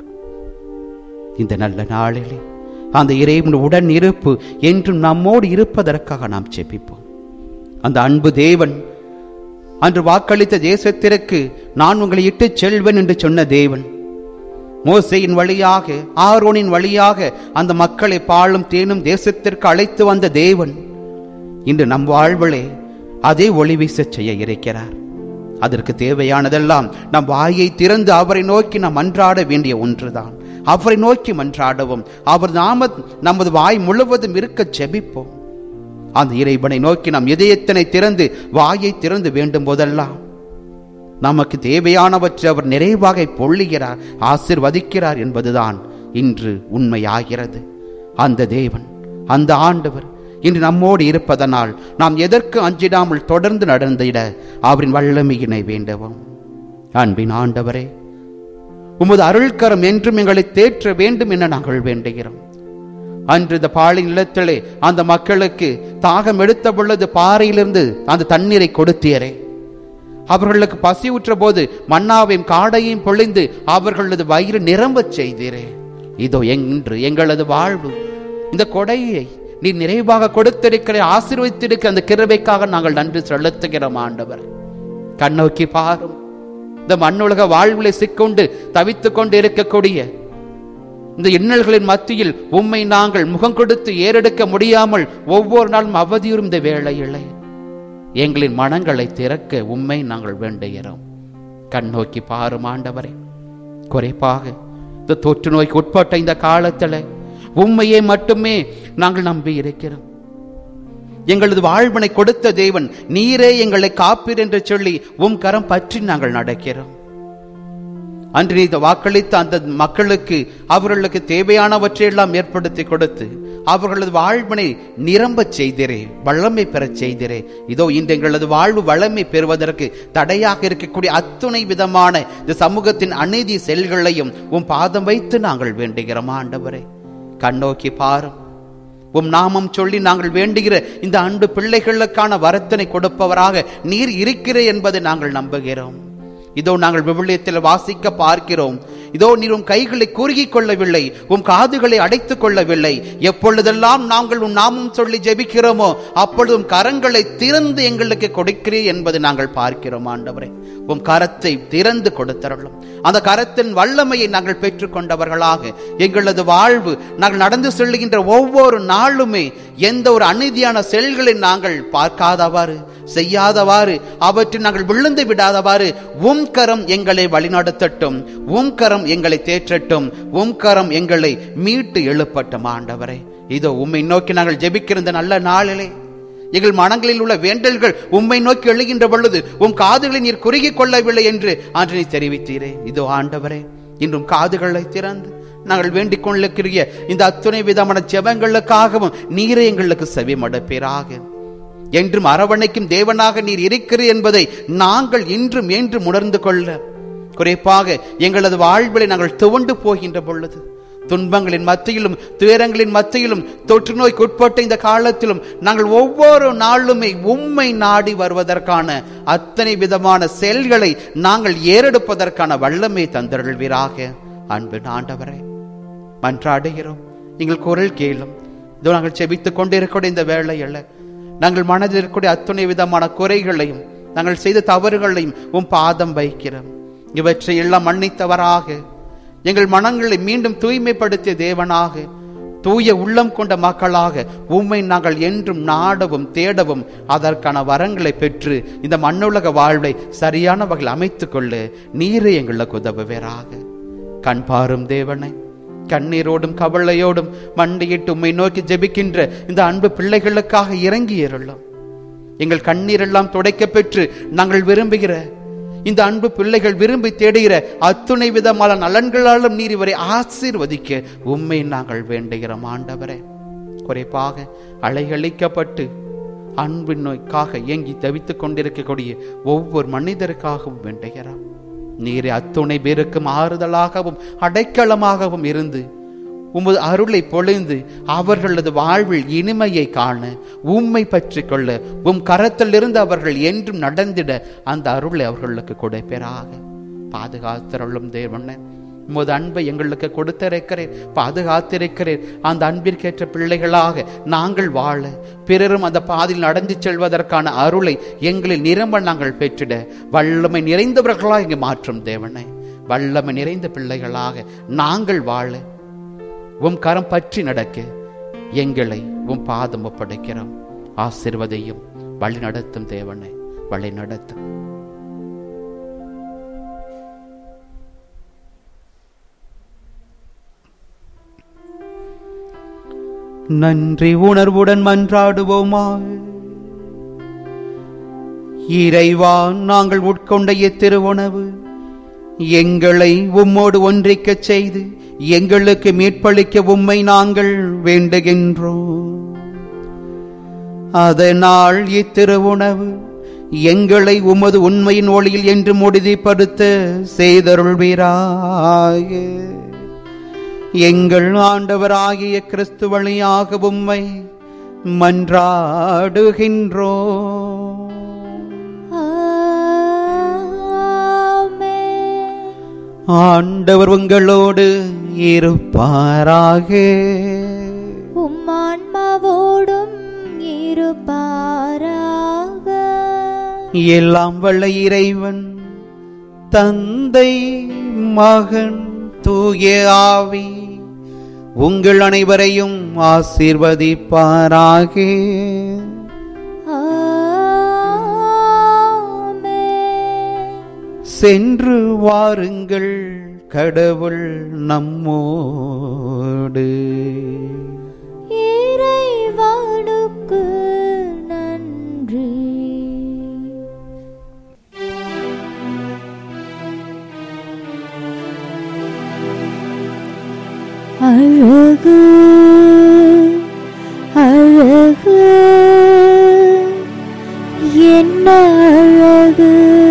C: இந்த நல்ல நாளிலே அந்த இறைவன் உடன் இருப்பு என்றும் நம்மோடு இருப்பதற்காக நாம் செபிப்போம் அந்த அன்பு தேவன் அன்று வாக்களித்த தேசத்திற்கு நான் உங்களை இட்டுச் செல்வேன் என்று சொன்ன தேவன் மோசையின் வழியாக ஆரோனின் வழியாக அந்த மக்களை பாழும் தேனும் தேசத்திற்கு அழைத்து வந்த தேவன் இன்று நம் வாழ்விலே அதே ஒளி வீசச் செய்ய இருக்கிறார் அதற்கு தேவையானதெல்லாம் நம் வாயை திறந்து அவரை நோக்கி நாம் மன்றாட வேண்டிய ஒன்றுதான் அவரை நோக்கி மன்றாடவும் அவர் நாம நமது வாய் முழுவதும் இருக்க செபிப்போம் அந்த இறைவனை நோக்கி நாம் இதயத்தினை திறந்து வாயை திறந்து வேண்டும் போதெல்லாம் நமக்கு தேவையானவற்றை அவர் நிறைவாக பொள்ளுகிறார் ஆசிர்வதிக்கிறார் என்பதுதான் இன்று உண்மையாகிறது அந்த தேவன் அந்த ஆண்டவர் இன்று நம்மோடு இருப்பதனால் நாம் எதற்கு அஞ்சிடாமல் தொடர்ந்து நடந்திட அவரின் வல்லமையினை வேண்டவும் அன்பின் ஆண்டவரே உமது அருள்கரம் என்றும் எங்களை தேற்ற வேண்டும் என நாங்கள் வேண்டுகிறோம் அன்று இந்த பாலை நிலத்திலே அந்த மக்களுக்கு தாகம் எடுத்த பொழுது பாறையிலிருந்து அந்த தண்ணீரை கொடுத்தீரே அவர்களுக்கு பசி உற்ற போது மன்னாவையும் காடையும் பொழிந்து அவர்களது வயிறு நிரம்பச் செய்தீரே இதோ இன்று எங்களது வாழ்வு இந்த கொடையை நீ நிறைவாக கொடுத்திருக்கிற ஆசீர்வதித்திருக்க அந்த கிருபைக்காக நாங்கள் நன்றி செலுத்துகிறோம் ஆண்டவர் கண்ணோக்கி பாரும் இந்த மண்ணுலக வாழ்விலை சிக்கொண்டு தவித்துக் கொண்டு இருக்கக்கூடிய இந்த இன்னல்களின் மத்தியில் உம்மை நாங்கள் முகம் கொடுத்து ஏறெடுக்க முடியாமல் ஒவ்வொரு நாளும் அவதியுறும் இந்த வேளையிலே எங்களின் மனங்களை திறக்க உம்மை நாங்கள் வேண்டுகிறோம் கண்ணோக்கி பாரும் ஆண்டவரே குறைப்பாக இந்த தொற்று நோய்க்கு உட்பட்ட இந்த காலத்துல உண்மையை மட்டுமே நாங்கள் நம்பி இருக்கிறோம் எங்களது வாழ்வினை கொடுத்த தேவன் நீரே எங்களை காப்பீர் என்று சொல்லி உம் கரம் பற்றி நாங்கள் நடக்கிறோம் அன்று நீ வாக்களித்த அந்த மக்களுக்கு அவர்களுக்கு தேவையானவற்றையெல்லாம் ஏற்படுத்தி கொடுத்து அவர்களது வாழ்வினை நிரம்பச் செய்திரே வளமை பெறச் செய்திரே இதோ இன்று எங்களது வாழ்வு வளமை பெறுவதற்கு தடையாக இருக்கக்கூடிய அத்துணை விதமான இந்த சமூகத்தின் அநீதி செயல்களையும் உம் பாதம் வைத்து நாங்கள் வேண்டுகிறோம் ஆண்டவரே கண்ணோக்கி பாரும் உம் நாமம் சொல்லி நாங்கள் வேண்டுகிற இந்த அன்பு பிள்ளைகளுக்கான வரத்தினை கொடுப்பவராக நீர் இருக்கிற என்பதை நாங்கள் நம்புகிறோம் இதோ நாங்கள் விவிலியத்தில் வாசிக்க பார்க்கிறோம் இதோ நீர் உம் கைகளை குறுகிக் கொள்ளவில்லை உம் காதுகளை அடைத்துக் கொள்ளவில்லை எப்பொழுதெல்லாம் நாங்கள் உன் நாமம் சொல்லி ஜெபிக்கிறோமோ அப்பொழுதும் கரங்களை திறந்து எங்களுக்கு கொடுக்கிறீர் என்பதை நாங்கள் பார்க்கிறோம் ஆண்டவரே உம் கரத்தை திறந்து கொடுத்தருளும் அந்த கரத்தின் வல்லமையை நாங்கள் பெற்றுக்கொண்டவர்களாக எங்களது வாழ்வு நாங்கள் நடந்து செல்லுகின்ற ஒவ்வொரு நாளுமே எந்த ஒரு அநீதியான செயல்களை நாங்கள் பார்க்காதவாறு செய்யாதவாறு அவற்றை நாங்கள் விழுந்து விடாதவாறு உம் கரம் எங்களை வழிநடத்தட்டும் உம் கரம் எங்களை தேற்றட்டும் உம் கரம் எங்களை மீட்டு எழுப்பட்டும் ஆண்டவரே இதோ உம்மை நோக்கி நாங்கள் ஜெபிக்கிற இந்த நல்ல நாளிலே எங்கள் மனங்களில் உள்ள வேண்டல்கள் உம்மை நோக்கி எழுகின்ற பொழுது உம் காதுகளை நீர் குறுகிக் கொள்ளவில்லை என்று அன்று நீ தெரிவித்தீரே இதோ ஆண்டவரே இன்றும் காதுகளை திறந்து நாங்கள் வேண்டிக் கொண்டிருக்கிற இந்த அத்துணை விதமான ஜெபங்களுக்காகவும் நீரே எங்களுக்கு செவி மடப்பேராக என்றும் அரவணைக்கும் தேவனாக நீர் இருக்கிறீர் என்பதை நாங்கள் இன்றும் என்றும் உணர்ந்து கொள்ள குறிப்பாக எங்களது வாழ்விலை நாங்கள் துவண்டு போகின்ற பொழுது துன்பங்களின் மத்தியிலும் துயரங்களின் மத்தியிலும் தொற்று நோய்க்கு உட்பட்ட இந்த காலத்திலும் நாங்கள் ஒவ்வொரு நாளுமே உம்மை நாடி வருவதற்கான அத்தனை விதமான செயல்களை நாங்கள் ஏறெடுப்பதற்கான வல்லமை தந்தருள்வீராக அன்பு ஆண்டவரே மன்றாடுகிறோம் நீங்கள் குரல் கேளும் இதோ நாங்கள் செபித்துக் கொண்டிருக்கூடிய இந்த வேளையில் நாங்கள் மனதில் இருக்கக்கூடிய அத்துணை விதமான குறைகளையும் நாங்கள் செய்த தவறுகளையும் உம் பாதம் வைக்கிறோம் இவற்றை எல்லாம் மன்னித்தவராக எங்கள் மனங்களை மீண்டும் தூய்மைப்படுத்திய தேவனாக தூய உள்ளம் கொண்ட மக்களாக உம்மை நாங்கள் என்றும் நாடவும் தேடவும் அதற்கான வரங்களை பெற்று இந்த மண்ணுலக வாழ்வை சரியான வகையில் அமைத்துக் கொள்ள நீரே எங்களுக்கு உதவுவீராக கண் பாரும் தேவனை கண்ணீரோடும் கவலையோடும் மண்டியிட்டு உம்மை நோக்கி ஜெபிக்கின்ற இந்த அன்பு பிள்ளைகளுக்காக இறங்கி இருளும் எங்கள் கண்ணீரெல்லாம் துடைக்க பெற்று நாங்கள் விரும்புகிற இந்த அன்பு பிள்ளைகள் விரும்பி தேடுகிற அத்துணை விதமான நலன்களாலும் நீர் இவரை ஆசீர்வதிக்க உண்மை நாங்கள் வேண்டுகிறோம் ஆண்டவரே குறைப்பாக அலைகளிக்கப்பட்டு அன்பின் நோய்க்காக ஏங்கி தவித்துக் கொண்டிருக்கக்கூடிய ஒவ்வொரு மனிதருக்காகவும் வேண்டுகிறோம் நீரே அத்துணை பேருக்கும் ஆறுதலாகவும் அடைக்கலமாகவும் இருந்து உமது அருளை பொழிந்து அவர்களது வாழ்வில் இனிமையை காண உம்மை பற்றி கொள்ள உம் கரத்திலிருந்து அவர்கள் என்றும் நடந்திட அந்த அருளை அவர்களுக்கு கொடுப்பேராக பாதுகாத்தருளும் தேவனே உமது அன்பை எங்களுக்கு கொடுத்திருக்கிறேன் பாதுகாத்திருக்கிறேன் அந்த அன்பிற்கேற்ற பிள்ளைகளாக நாங்கள் வாழ பிறரும் அந்த பாதையில் நடந்து செல்வதற்கான அருளை எங்களில் நிரம்ப நாங்கள் பெற்றிட வல்லமை நிறைந்தவர்களாக இங்கு மாற்றும் தேவனே வல்லமை நிறைந்த பிள்ளைகளாக நாங்கள் வாழ உம் கரம் பற்றி நடக்க எங்களை உம் பாதம் ஒப்படைக்கிறோம் ஆசிர்வதையும் வழி நடத்தும் தேவனை வழி நடத்தும் நன்றி உணர்வுடன் மன்றாடுவோமா இறைவா நாங்கள் உட்கொண்ட இத்திருவுணவு எங்களை உம்மோடு ஒன்றிக்கச் செய்து எங்களுக்கு மீட்பளிக்க உம்மை நாங்கள் வேண்டுகின்றோம் அதனால் இத்திருவுணவு எங்களை உமது உண்மையின் ஒளியில் என்று உறுதிப்படுத்த செய்தருள்வீராக எங்கள் ஆண்டவராகிய கிறிஸ்து வழியாக உம்மை மன்றாடுகின்றோம்
B: ஆமென்.
C: ஆண்டவர் உங்களோடு இருப்பாராக
B: உம் ஆன்மாவோடும் இருப்பாராக
C: எல்லாம் வல்ல இறைவன் தந்தை மகன் தூய ஆவி உங்கள் அனைவரையும் ஆசீர்வதிப்பாராக
B: ஆமென்.
C: சென்று வாருங்கள் கடவுள் நம்மோடு
B: இறைவனுக்கு நன்றி அழகு அழகு என்ன அழகு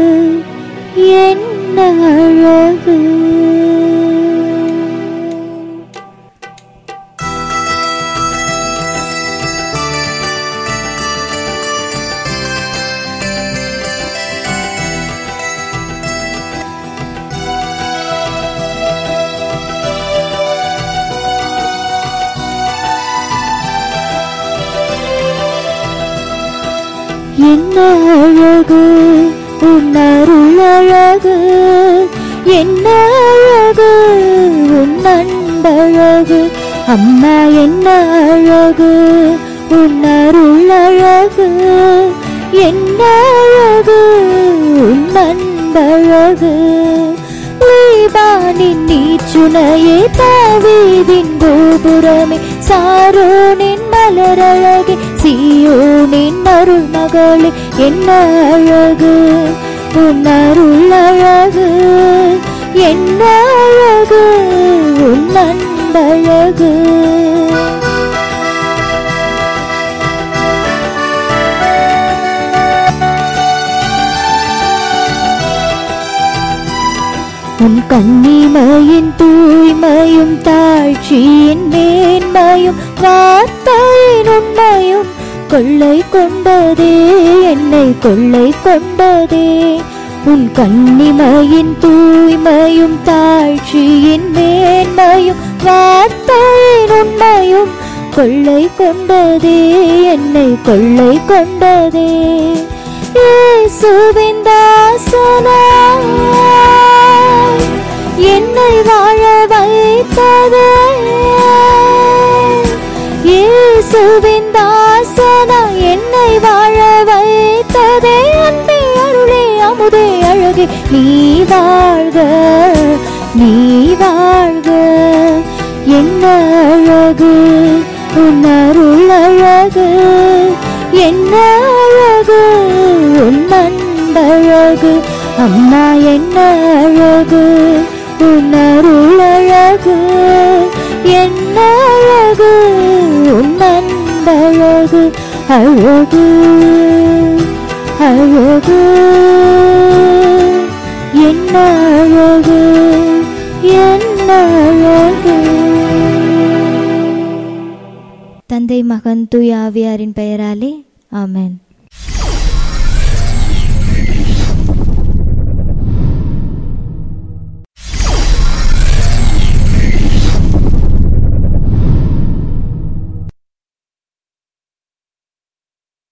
B: என்ன அழகு என்ன அழகு உன்னருள் அழகு என்ன அழகு உன் அன்பழகு அம்மா என்ன அழகு உன்னருள் அழகு என்ன அழகு உன் அன்பழகு லீபானின் நீச்சுனையே தாவீதின் கோபுரமே சாரோனின் மலரழகே சீயோனின் அருள் மகளே என்ன அழகு உன் அருள் அழகு என்ன அழகு உன் அன்பழகு உன் கண்ணிமையின் தூய்மையும் தாழ்ச்சியின் மேன்மையும் வார்த்தையின் உண்மையும் கொள்ளை கொண்டதே என்னை கொள்ளை கொண்டதே உன் கண்ணிமையின் தூய்மையும் தாழ்ச்சியின் மேன்மையும் வார்த்தையின் உண்மையும் கொள்ளை கொண்டதே என்னை கொள்ளை கொண்டதே இயேசுவின் தாசனாய் என்னை வாழ வைத்ததே இயேசுவின் தாசனா என்னை வாழ வைத்ததே அன்பே அருளே அமுதே அழகே நீ வாழ்க நீ வாழ்க என்ன அழகு உன் அருள் அழகு என்ன அழகு உன் அன்பழகு அம்மா என்ன அழகு உன் அருள் அழகு என்ன அழகு உன் அன்பழகு அழகு அழகு என்ன அழகு என்ன அழகு தந்தை மகன் தூய் ஆவியாரின் பெயராலே ஆமென்